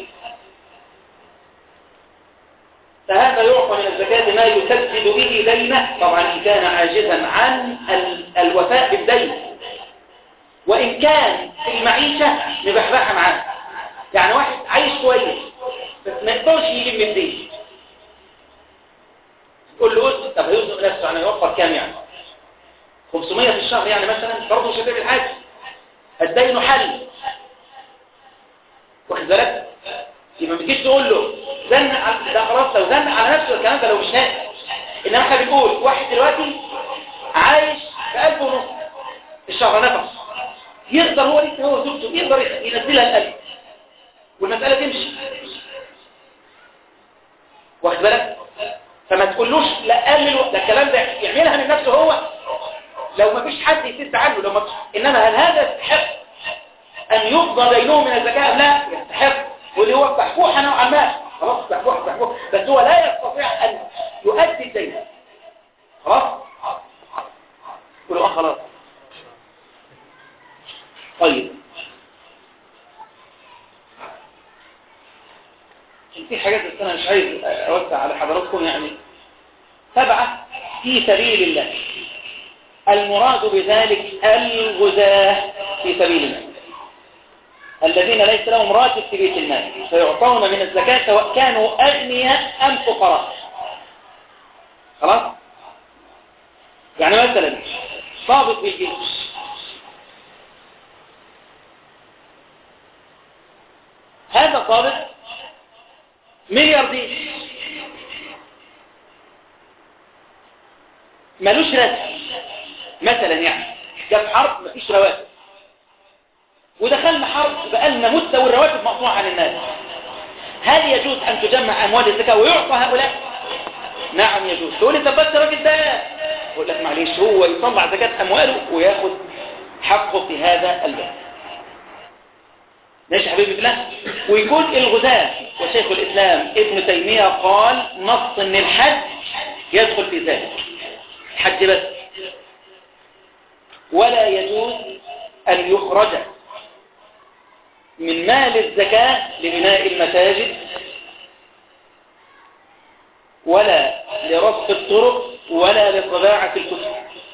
فهذا يعطى من الزكاة ما يسدد به دينه طبعا إن كان عاجزا عن الوفاء بالدين وإن كان في المعيشة مبحبحة معاه يعني واحد عايش كويس بس ما يقدرش يجيب من الدين تقول له قلت طب هيوزن نفسه يعني يوفر كام يعني 500 في الشهر يعني مثلا برضه مش هتعمل حاجة الدين حل واخد بالك يبقى ما تجيش تقول له زن على ده خلاص لو زن على نفسه الكلام ده لو مش ناقص انما احنا بنقول واحد دلوقتي عايش ب 1000 ونص الشهر نفس يقدر هو لسه هو زوجته يقدر ينزلها الألف والمسألة تمشي واخد بالك فما تقولوش لا قلل ده الكلام ده يعملها من نفسه هو لو ما فيش حد يسد عنه لو ما انما هل هذا يستحق ان يقضى دينه من الزكاة لا يستحق واللي هو بحبوحة نوعا ما خلاص بحبوحة بحبوحة بس هو لا يستطيع ان يؤدي الدين خلاص قولوا اه خلاص طيب في حاجات بس انا مش عايز اوسع على حضراتكم يعني سبعة في سبيل الله المراد بذلك الغزاة في سبيل الله الذين ليس لهم راتب في بيت المال فيعطون من الزكاة سواء كانوا أغنياء أم فقراء خلاص يعني مثلا ضابط بالجيش هذا ضابط ملياردير ملوش راتب مثلا يعني جاب حرب مفيش رواتب ودخلنا حرب بقالنا مدة والرواتب مقطوعة عن الناس هل يجوز أن تجمع أموال الزكاة ويعطى هؤلاء؟ نعم يجوز تقول لي طب بس الراجل ده يقول لك معلش هو يطلع زكاة أمواله وياخد حقه في هذا الباب ماشي يا حبيبي بالله ويقول الغزاة وشيخ الإسلام ابن تيمية قال نص ان الحج يدخل في ذلك الحج بس ولا يجوز أن يخرج من مال الزكاة لبناء المساجد ولا لرصف الطرق ولا لطباعة الكتب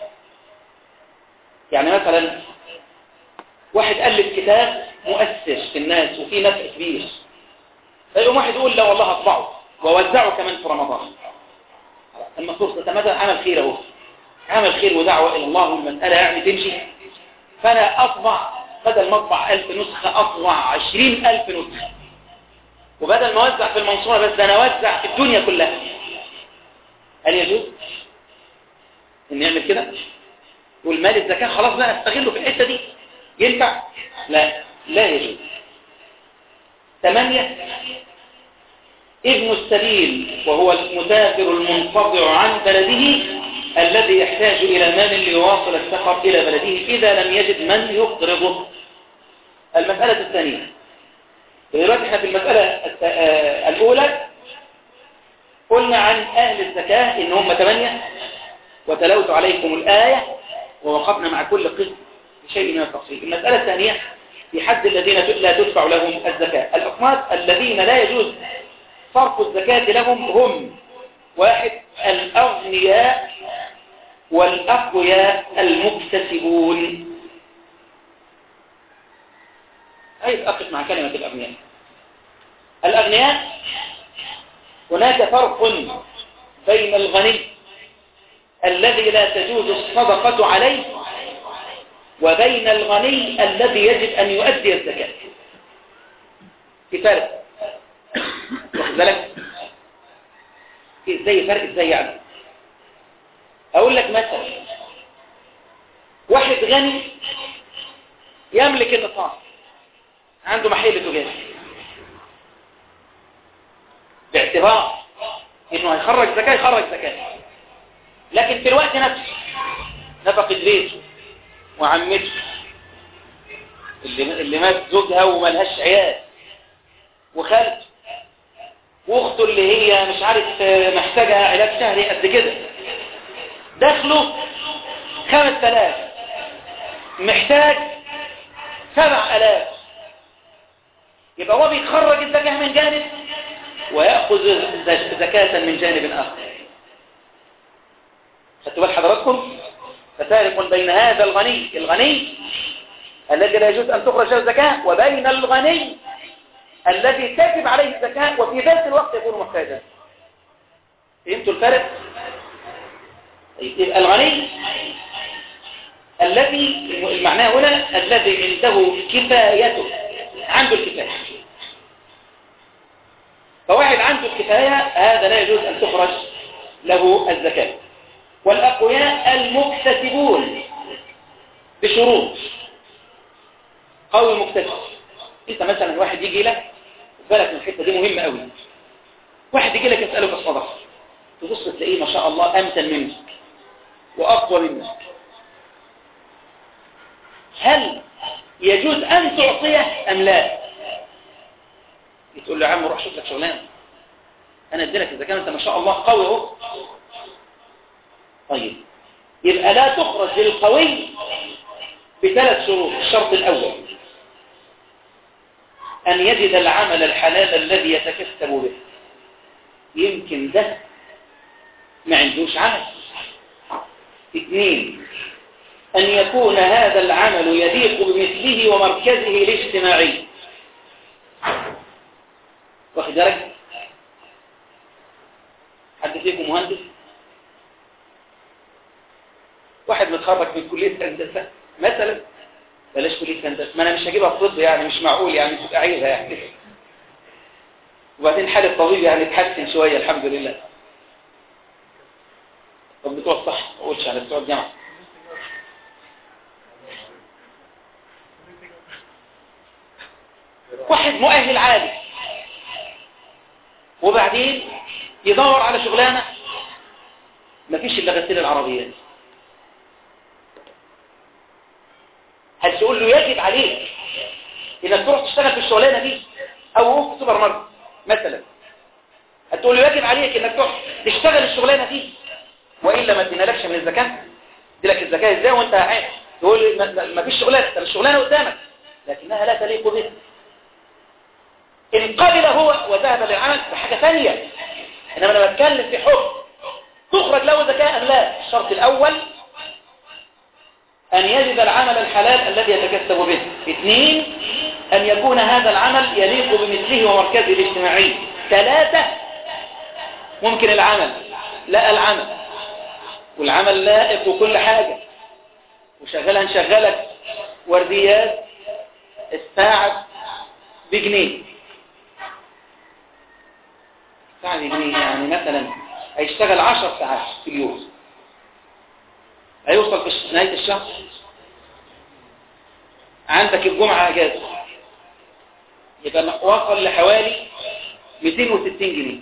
يعني مثلا واحد ألف كتاب مؤثر في الناس وفيه نفع كبير فيقوم واحد يقول لا والله أطبعه ووزعه كمان في رمضان المفروض تتمدى عمل خير اهو عمل خير ودعوة إلى الله والمسألة يعني تمشي فأنا أطبع بدل ما أطبع ألف نسخة أطبع عشرين ألف نسخة وبدل ما أوزع في المنصورة بس أنا أوزع في الدنيا كلها هل يجوز ان يعمل كده والمال الزكاة خلاص بقى استغله في الحتة دي ينفع لا لا يجوز ثمانية ابن السبيل وهو المسافر المنقطع عن بلده الذي يحتاج إلى مال ليواصل السفر إلى بلده إذا لم يجد من يقرضه المسألة الثانية دلوقتي احنا في المسألة الأولى قلنا عن أهل الزكاة إن هم ثمانية وتلوت عليكم الآية ووقفنا مع كل قسم بشيء من التفصيل المسألة الثانية في حد الذين لا تدفع لهم الزكاة الأقمات الذين لا يجوز صرف الزكاة لهم هم واحد الأغنياء والأقوياء المكتسبون أي أقف مع كلمة الأغنياء الأغنياء هناك فرق بين الغني الذي لا تجوز الصدقة عليه وبين الغني الذي يجب أن يؤدي الزكاة في فرق واخد بالك ازاي فرق ازاي يعني اقول لك مثلا واحد غني يملك النصاب عنده محل تجاري باعتبار انه هيخرج زكاة يخرج زكاة لكن في الوقت نفسه نفقة بيته وعمته اللي, اللي مات زوجها وملهاش عيال وخالته واخته اللي هي مش عارف محتاجة علاج شهري قد كده دخله خمس تلاف محتاج سبع الاف يبقى هو بيخرج الزكاة من جانب ويأخذ زكاة من جانب آخر خدتوا بال حضراتكم فتارق بين هذا الغني الغني الذي لا يجوز أن تخرج له الزكاة وبين الغني الذي تجب عليه الزكاة وفي ذات الوقت يكون محتاجا فهمتوا الفرق؟ يبقى الغني الذي المعنى هنا الذي عنده كفايته عنده الكفاية فواحد عنده الكفاية هذا لا يجوز أن تخرج له الزكاة والأقوياء المكتسبون بشروط قوي مكتسب انت مثلا واحد يجي لك بالك من الحته دي مهمه قوي واحد يجي لك يسالك الصدقه تبص تلاقيه ما شاء الله امتن منك واقوى منك هل يجوز ان تعطيه ام لا تقول له يا عم روح شوف لك شغلانه انا ادي لك اذا كان انت ما شاء الله قوي اهو طيب يبقى لا تخرج للقوي بثلاث شروط الشرط الاول أن يجد العمل الحلال الذي يتكسب به يمكن ده ما عندوش عمل اثنين أن يكون هذا العمل يليق بمثله ومركزه الاجتماعي واخد بالك حد فيكم مهندس واحد متخرج من كلية هندسة مثلا بلاش كلية هندسة ما انا مش هجيبها في طب يعني مش معقول يعني تبقى عايزها يعني وبعدين حال الطبيب يعني اتحسن شوية الحمد لله طب بتوع الصح ما اقولش على بتوع الجامعه واحد مؤهل عالي وبعدين يدور على شغلانه مفيش الا غسيل العربيات هتقول له يجب عليك انك تروح تشتغل في الشغلانه دي او في سوبر ماركت مثلا هتقول له يجب عليك انك تروح تشتغل الشغلانه دي والا ما ادينالكش من الزكاه دي لك الزكاه ازاي وانت قاعد تقول لي ما- ما- ما فيش شغلانه طب الشغلانه قدامك لكنها لا تليق به ان قبل هو وذهب للعمل بحاجه ثانيه انما انا بتكلم في حكم تخرج له زكاه ام لا الشرط الاول أن يجد العمل الحلال الذي يتكسب به اثنين أن يكون هذا العمل يليق بمثله ومركزه الاجتماعي ثلاثة ممكن العمل لا العمل والعمل لائق وكل حاجة وشغال هنشغلك ورديات الساعة بجنيه الساعة بجنيه يعني مثلا هيشتغل عشر ساعات في اليوم هيوصل في نهاية الشهر عندك الجمعة اجازة يبقى وصل لحوالي 260 جنيه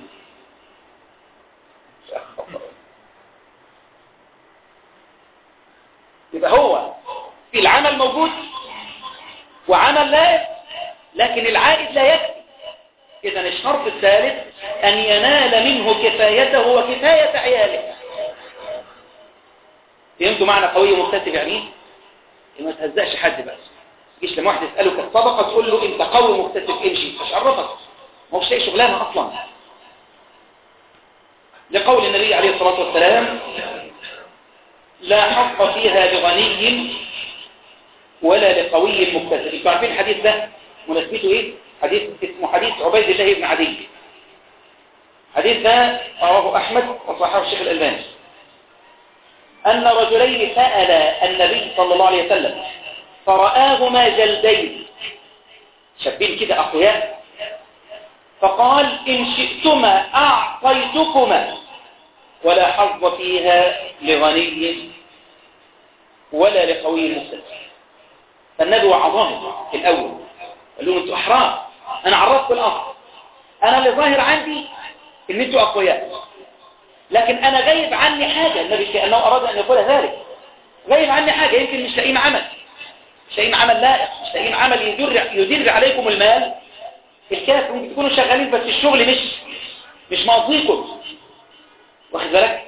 يبقى هو في العمل موجود وعمل لائق لكن العائد لا يكفي إذا الشرط الثالث أن ينال منه كفايته وكفاية عياله فهمتوا معنى قوي ومكتسب يعني ايه؟ إيه ما تهزقش حد بس تجيش لما واحد يسأله كالصدقة تقول له انت قوي ومكتسب امشي مش عرفك ما هوش لاقي شغلانه اصلا لقول النبي عليه الصلاة والسلام لا حق فيها لغني ولا لقوي مكتسب انتوا عارفين الحديث ده مناسبته ايه حديث اسمه حديث عبيد الله بن عدي حديث ده رواه احمد وصححه الشيخ الالباني أن رجلين سأل النبي صلى الله عليه وسلم فرآهما جلدين شابين كده أقوياء فقال إن شئتما أعطيتكما ولا حظ فيها لغني ولا لقوي مستثمر فالنبي وعظهم في الأول قال لهم أنتوا أحرار أنا عرفتكم الأمر أنا اللي ظاهر عندي إن أنتوا أقوياء لكن أنا غايب عني حاجة النبي كأنه أراد أن يقول ذلك غايب عني حاجة يمكن مش لاقيين عمل مش لاقيين عمل لائق مش لاقيين عمل يدر, يدر عليكم المال الكافر ممكن تكونوا شغالين بس الشغل مش مش مقضيكم واخد بالك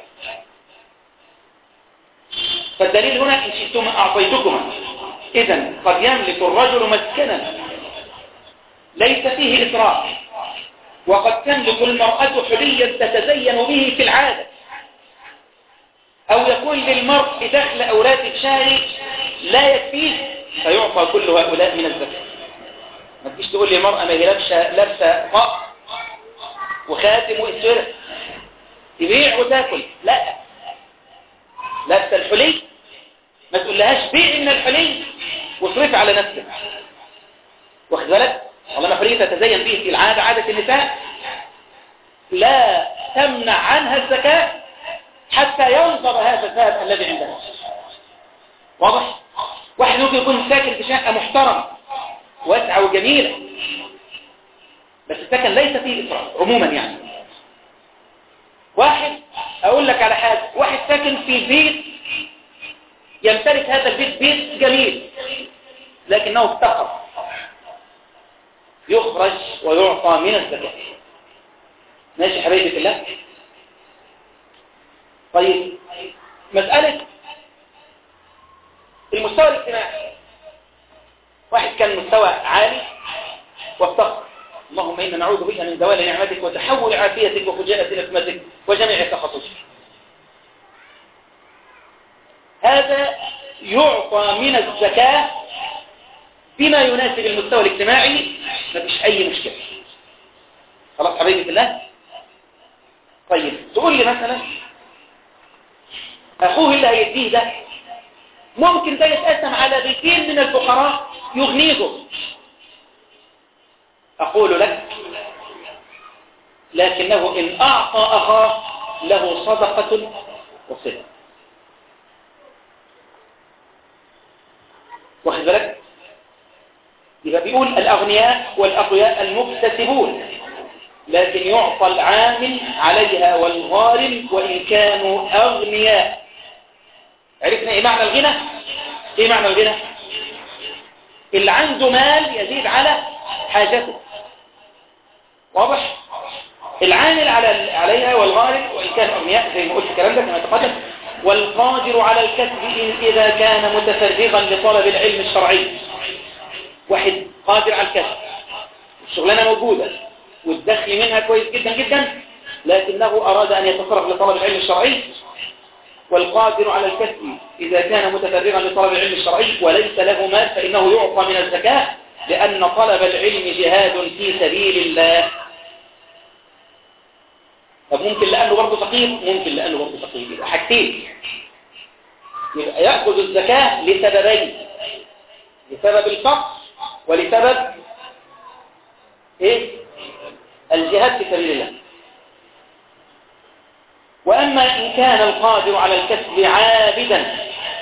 فالدليل هنا إن شئتم أعطيتكما إذا قد يملك الرجل مسكنا ليس فيه إسراف وقد تملك المرأة حليا تتزين به في العادة أو يكون للمرء دخل أو راتب شهري لا يكفيه فيعطى كل هؤلاء من الزكاة ما تجيش تقول لي المرأة ما هي لابسة لابسة طق وخاتم وإسورة تبيع وتاكل لا لابسة الحلي ما تقول لهاش بيع من الحلي واصرف على نفسك واخد بالك والله ما حرية تتزين به في العادة عادة النساء لا تمنع عنها الزكاة حتى ينظر هذا الذهب الذي عندها واضح؟ واحد ممكن يكون ساكن في شقة محترمة واسعة وجميلة بس السكن ليس فيه إسراف عموما يعني واحد أقول لك على حاجة واحد ساكن في بيت يمتلك هذا البيت بيت جميل لكنه افتقر يخرج ويعطى من الزكاة ماشي حبايبي في الله طيب مسألة المستوى الاجتماعي واحد كان مستوى عالي وافتقر اللهم إنا نعوذ بك من زوال نعمتك وتحول عافيتك وفجاءة نقمتك وجميع سخطك هذا يعطى من الزكاة بما يناسب المستوى الاجتماعي ما فيش أي مشكلة خلاص حبيبي في الله طيب تقول لي مثلا أخوه اللي هيديه ده ممكن ده يتقسم على بيتين من الفقراء يغنيهم أقول لك لكنه إن أعطى أخاه له صدقة وصلة واخد بالك يبقى بيقول الأغنياء والأقوياء المكتسبون لكن يعطى العامل عليها والغارم وإن كانوا أغنياء عرفنا إيه معنى الغنى؟ إيه معنى الغنى؟ اللي عنده مال يزيد على حاجته واضح؟ العامل على عليها والغارم وإن كان أغنياء زي ما قلت الكلام ده كما تقدم والقادر على الكسب إذا كان متفرغا لطلب العلم الشرعي واحد قادر على الكسب الشغلانة موجودة والدخل منها كويس جدا جدا لكنه أراد أن يتفرغ لطلب العلم الشرعي والقادر على الكسب إذا كان متفرغا لطلب العلم الشرعي وليس له مال فإنه يعطى من الزكاة لأن طلب العلم جهاد في سبيل الله طب ممكن لأنه برضه فقير ممكن لأنه برضه فقير يبقى حاجتين يبقى يأخذ الزكاة لسببين لسبب الفقر ولسبب ايه الجهاد في سبيل الله وأما إن كان القادر على الكسب عابدا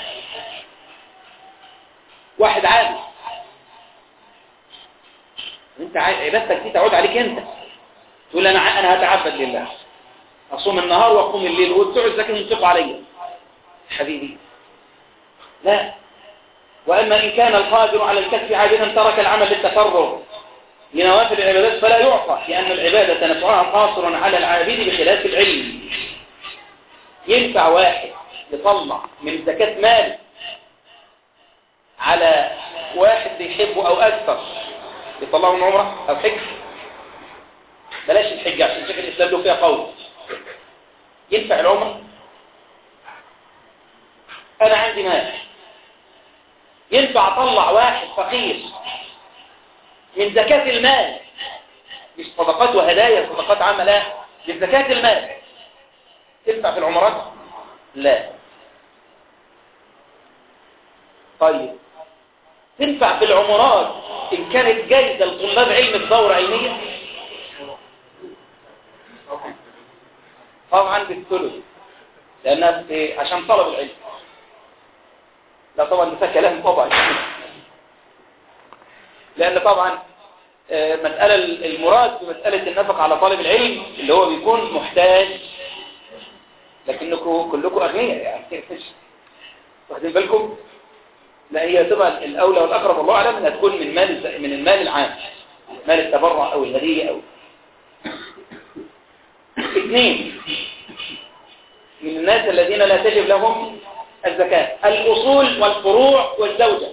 واحد عابد انت عبادتك دي تعود عليك انت تقول انا انا هتعبد لله اصوم النهار واقوم الليل وبتوع الزكاه ينفقوا عليا حبيبي لا واما ان كان القادر على الكسب عابدا ترك العمل للتفرغ لنوافل العبادات فلا يعطى لان العباده نفعها قاصر على العابد بخلاف العلم ينفع واحد يطلع من زكاه مال على واحد بيحبه او اكثر يطلعه من عمره او حج بلاش الحج عشان شيخ الاسلام له فيها قول ينفع العمره انا عندي مال ينفع اطلع واحد فقير من زكاة المال مش صدقات وهدايا صدقات عامة لا من زكاة المال تنفع في العمرات لا طيب تنفع في العمرات إن كانت جايزة لطلاب علم في دورة علمية طبعا بالثلث لأنها إيه؟ عشان طلب العلم لا طبعا ده كلام طبعا لأن طبعا مسألة المراد بمسألة النفق على طالب العلم اللي هو بيكون محتاج لكنكم كلكم أغنياء يعني واخدين بالكم لا هي تبقى الأولى والأقرب الله أعلم أنها تكون من مال من المال العام مال التبرع أو الهدية أو اثنين من الناس الذين لا تجب لهم الزكاة الأصول والفروع والزوجة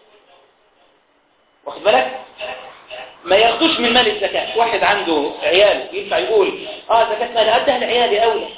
واخد بالك ما ياخدوش من مال الزكاة واحد عنده عيال ينفع يقول اه زكاة مال أدها لعيالي أولى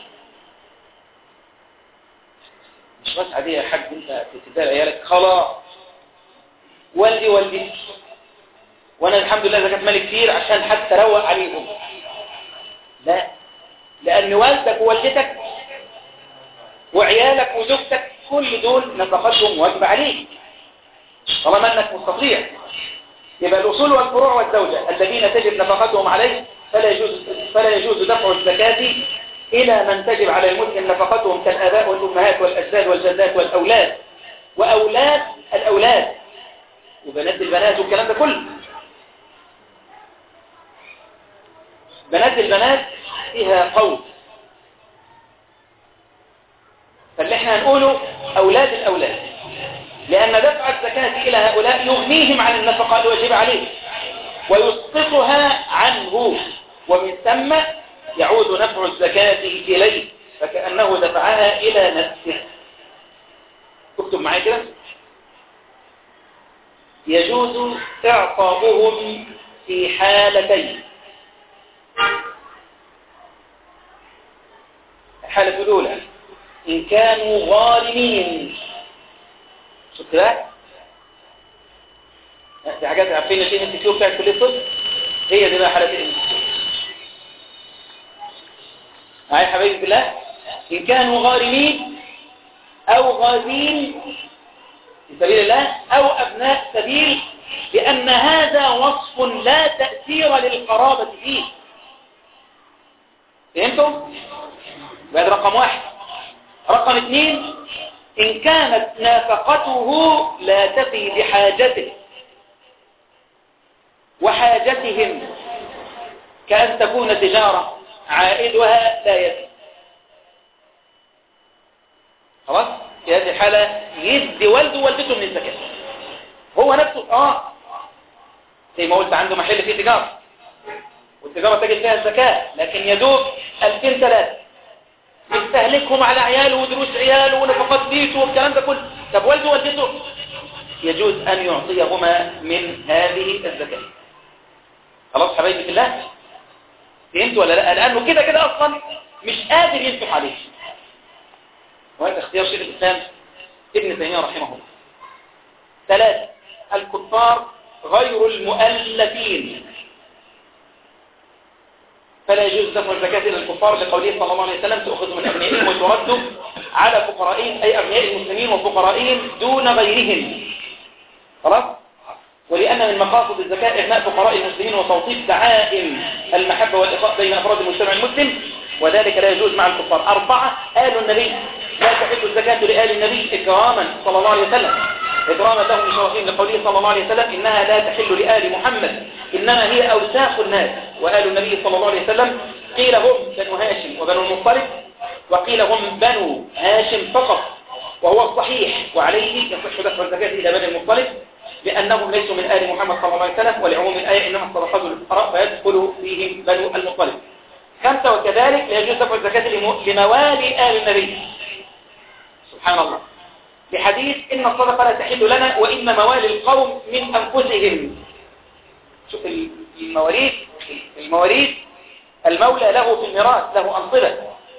مش بس عادية يا حاج انت تديها لعيالك خلاص والدي والدتي وانا الحمد لله زكاة مالي كتير عشان حتى روق عليهم لا لأن والدك ووالدتك وعيالك وزوجتك كل دول نفقتهم واجب عليك طالما انك مستطيع يبقى الأصول والفروع والزوجة الذين تجب نفقتهم عليه فلا يجوز, فلا يجوز دفع الزكاة إلى من تجب على المسلم نفقتهم كالآباء والأمهات والأجداد والجدات والأولاد وأولاد الأولاد وبنات البنات والكلام ده كله بنات البنات فيها قول فاللي احنا هنقوله أولاد الأولاد لأن دفع الزكاة إلى هؤلاء يغنيهم عن النفقة الواجبة عليه ويسقطها عنه ومن ثم يعود نفع الزكاة إليه فكأنه دفعها إلى نفسه اكتب معايا كده يجوز إعطاؤهم في حالتين الحالة الأولى إن كانوا ظالمين شفت بقى دي حاجات عارفين اللي انت كيو بتاعت كليه الطب هي دي بقى حالات الانتكيو معايا حبايبي بالله ان كانوا غارمين او غازين في سبيل الله او ابناء سبيل لان هذا وصف لا تاثير للقرابه فيه فهمتم؟ بعد رقم واحد رقم اثنين إن كانت نافقته لا تفي بحاجته وحاجتهم كأن تكون تجارة عائدها لا يفي خلاص في هذه الحالة يدي والده ووالدته من الزكاة هو نفسه اه زي ما قلت عنده محل فيه تجارة والتجارة تجد فيها الزكاة لكن يدوب 2000 ثلاثة يستهلكهم على عياله ودروس عياله ونفقات بيته والكلام ده كله طب والده ووالدته يجوز أن يعطيهما من هذه الزكاة خلاص حبايبي في الله فهمت ولا لا لأنه كده كده أصلا مش قادر ينفق عليه وهذا اختيار شيخ الإسلام ابن تيمية رحمه الله ثلاثة الكفار غير المؤلفين فلا يجوز دفع الزكاة إلى الكفار لقوله صلى الله عليه وسلم تأخذ من أغنيائهم وترد على فقرائهم أي أغنياء المسلمين وفقرائهم دون غيرهم خلاص ولأن من مقاصد الزكاة إغناء فقراء المسلمين وتوطيد دعائم المحبة والإخاء بين أفراد المجتمع المسلم وذلك لا يجوز مع الكفار أربعة آل النبي لا تحل الزكاة لآل النبي إكراما صلى الله عليه وسلم إكراما لهم لشرفهم لقوله صلى الله عليه وسلم إنها لا تحل لآل محمد إنما هي أوساخ الناس وآل النبي صلى الله عليه وسلم قيل هم بنو هاشم وبنو المطلب وقيل هم بنو هاشم فقط وهو الصحيح وعليه يصح دفع الزكاة إلى بني المطلب لأنهم ليسوا من آل محمد صلى الله عليه وسلم ولعموم الآية إنما الصدقات للفقراء فيدخل فيهم بنو المطلب خمسة وكذلك لا يجوز دفع الزكاة لموالي آل النبي سبحان الله بحديث إن الصدقة لا تحل لنا وإن موالي القوم من أنفسهم شوف المواريث المواريث المولى له في الميراث له أنصبة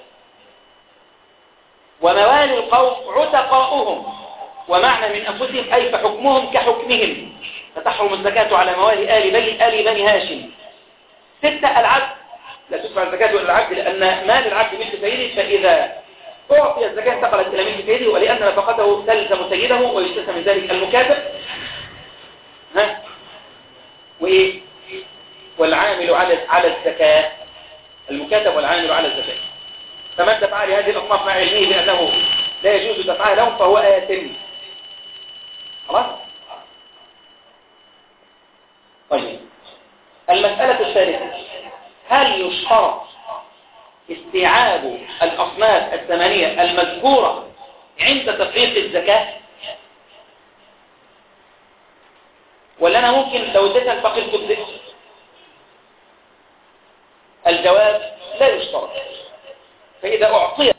وموالي القوم عتقاؤهم ومعنى من أنفسهم أي فحكمهم كحكمهم فتحرم الزكاة على موالي آل بني آل بني هاشم ستة العبد لا تدفع الزكاة إلى العبد لأن مال العبد ملك سيده فإذا أعطي الزكاة انتقلت إلى ملك سيده ولأن نفقته تلزم سيده ويستثنى من ذلك المكاتب ها وإيه والعامل على على الزكاة المكاتب والعامل على الزكاة فمن دفع لهذه الأصناف مع علمه بأنه لا يجوز دفعها لهم فهو آثم خلاص طيب المسألة الثالثة هل يشترط استيعاب الأصناف الثمانية المذكورة عند تفريق الزكاة ولا أنا ممكن لو اديت الفقير تبدأ الجواب لا يشترط فإذا أعطي